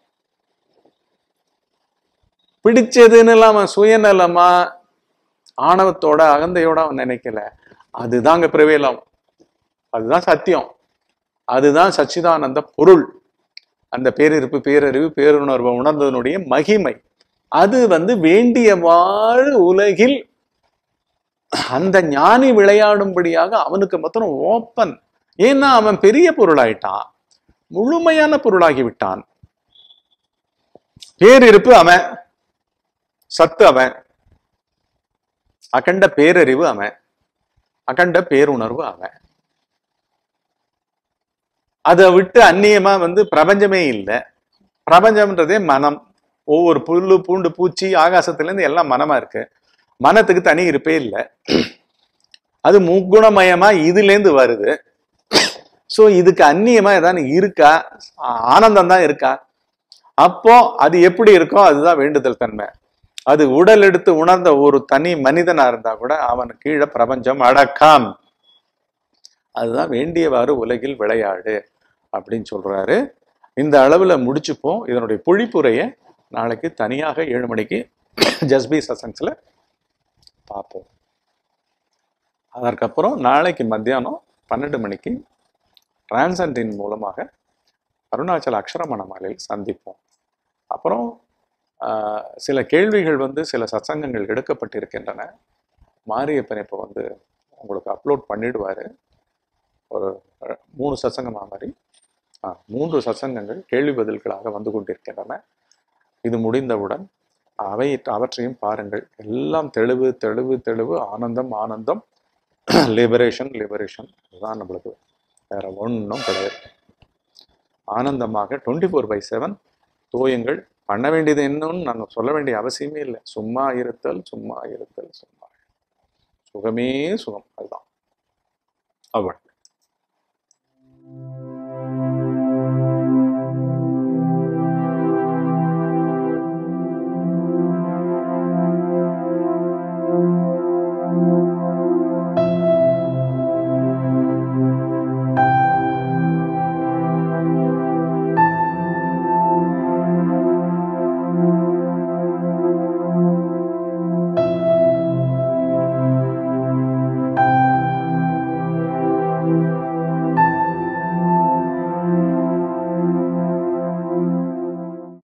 பிடிச்சதுன்னு இல்லாம சுயநலமா ஆணவத்தோட அகந்தையோட அவன் நினைக்கல அதுதாங்க prevail ஆகும் அதுதான் சத்தியம் அதுதான் சச்சிதானந்த பொருள் அந்த பேரிருப்பு பேரறிவு பேருணர்வு உணர்ந்ததனுடைய மகிமை அது வந்து வேண்டியவாறு உலகில் அந்த ஞானி விளையாடும்படியாக அவனுக்கு மாத்திரம் ஓப்பன் ஏன்னா அவன் பெரிய பொருளாயிட்டான் முழுமையான பொருளாகி விட்டான் பேரிருப்பு அவன் சத்து அவன் அகண்ட பேரறிவு அவன் அகண்ட பேருணர்வு அவன் அதை விட்டு அந்நியமா வந்து பிரபஞ்சமே இல்லை பிரபஞ்சம்ன்றதே மனம் ஒவ்வொரு புல்லு பூண்டு பூச்சி ஆகாசத்துல இருந்து எல்லாம் மனமா இருக்கு மனத்துக்கு தனி இருப்பே இல்லை அது முக்குணமயமா இதுல இருந்து வருது சோ இதுக்கு அந்நியமா ஏதாவது இருக்கா ஆனந்தம் தான் இருக்கா அப்போ அது எப்படி இருக்கோ அதுதான் வேண்டுதல் தன்மை அது உடல் எடுத்து உணர்ந்த ஒரு தனி மனிதனா இருந்தா கூட அவன் கீழே பிரபஞ்சம் அடக்கம் அதுதான் வேண்டியவாறு உலகில் விளையாடு அப்படின்னு சொல்றாரு இந்த அளவுல முடிச்சுப்போம் இதனுடைய பொழிப்புரையை நாளைக்கு தனியாக ஏழு மணிக்கு ஜஸ்பி சசன்ஸ்ல பார்ப்போம் அதற்கப்புறம் நாளைக்கு மத்தியானம் பன்னெண்டு மணிக்கு டிரான்சன்டின் மூலமாக அருணாச்சல அக்ஷரமண மாலையில் சந்திப்போம் அப்புறம் ஆஹ், சில கேள்விகள் வந்து சில சத்சங்கங்கள் எடுக்கப்பட்டிருக்கின்றன மாரியப்பன் இப்போ வந்து உங்களுக்கு அப்லோட் பண்ணிடுவாரு ஒரு அஹ், மூணு சத்சங்கமா மாதிரி ஆ, மூன்று சத்சங்கங்கள் கேள்வி பதில்களாக வந்து கொண்டிருக்கின்றன இது முடிந்தவுடன் அவை அவற்றையும் பாருங்கள் எல்லாம் தெளிவு தெளிவு தெளிவு ஆனந்தம் ஆனந்தம் லிபரேஷன் லிபரேஷன் இதுதான் நம்மளுக்கு வேற ஒன்றும் கிடையாது ஆனந்தமாக டுவெண்ட்டி ஃபோர் பை செவன் தோயுங்கள் பண்ண வேண்டியது என்னன்னு நான் சொல்ல வேண்டிய அவசியமே இல்லை சும்மா இருத்தல் சும்மா இருத்தல் சும்மா சுகமே சுகம் அதுதான் அவ்வளவு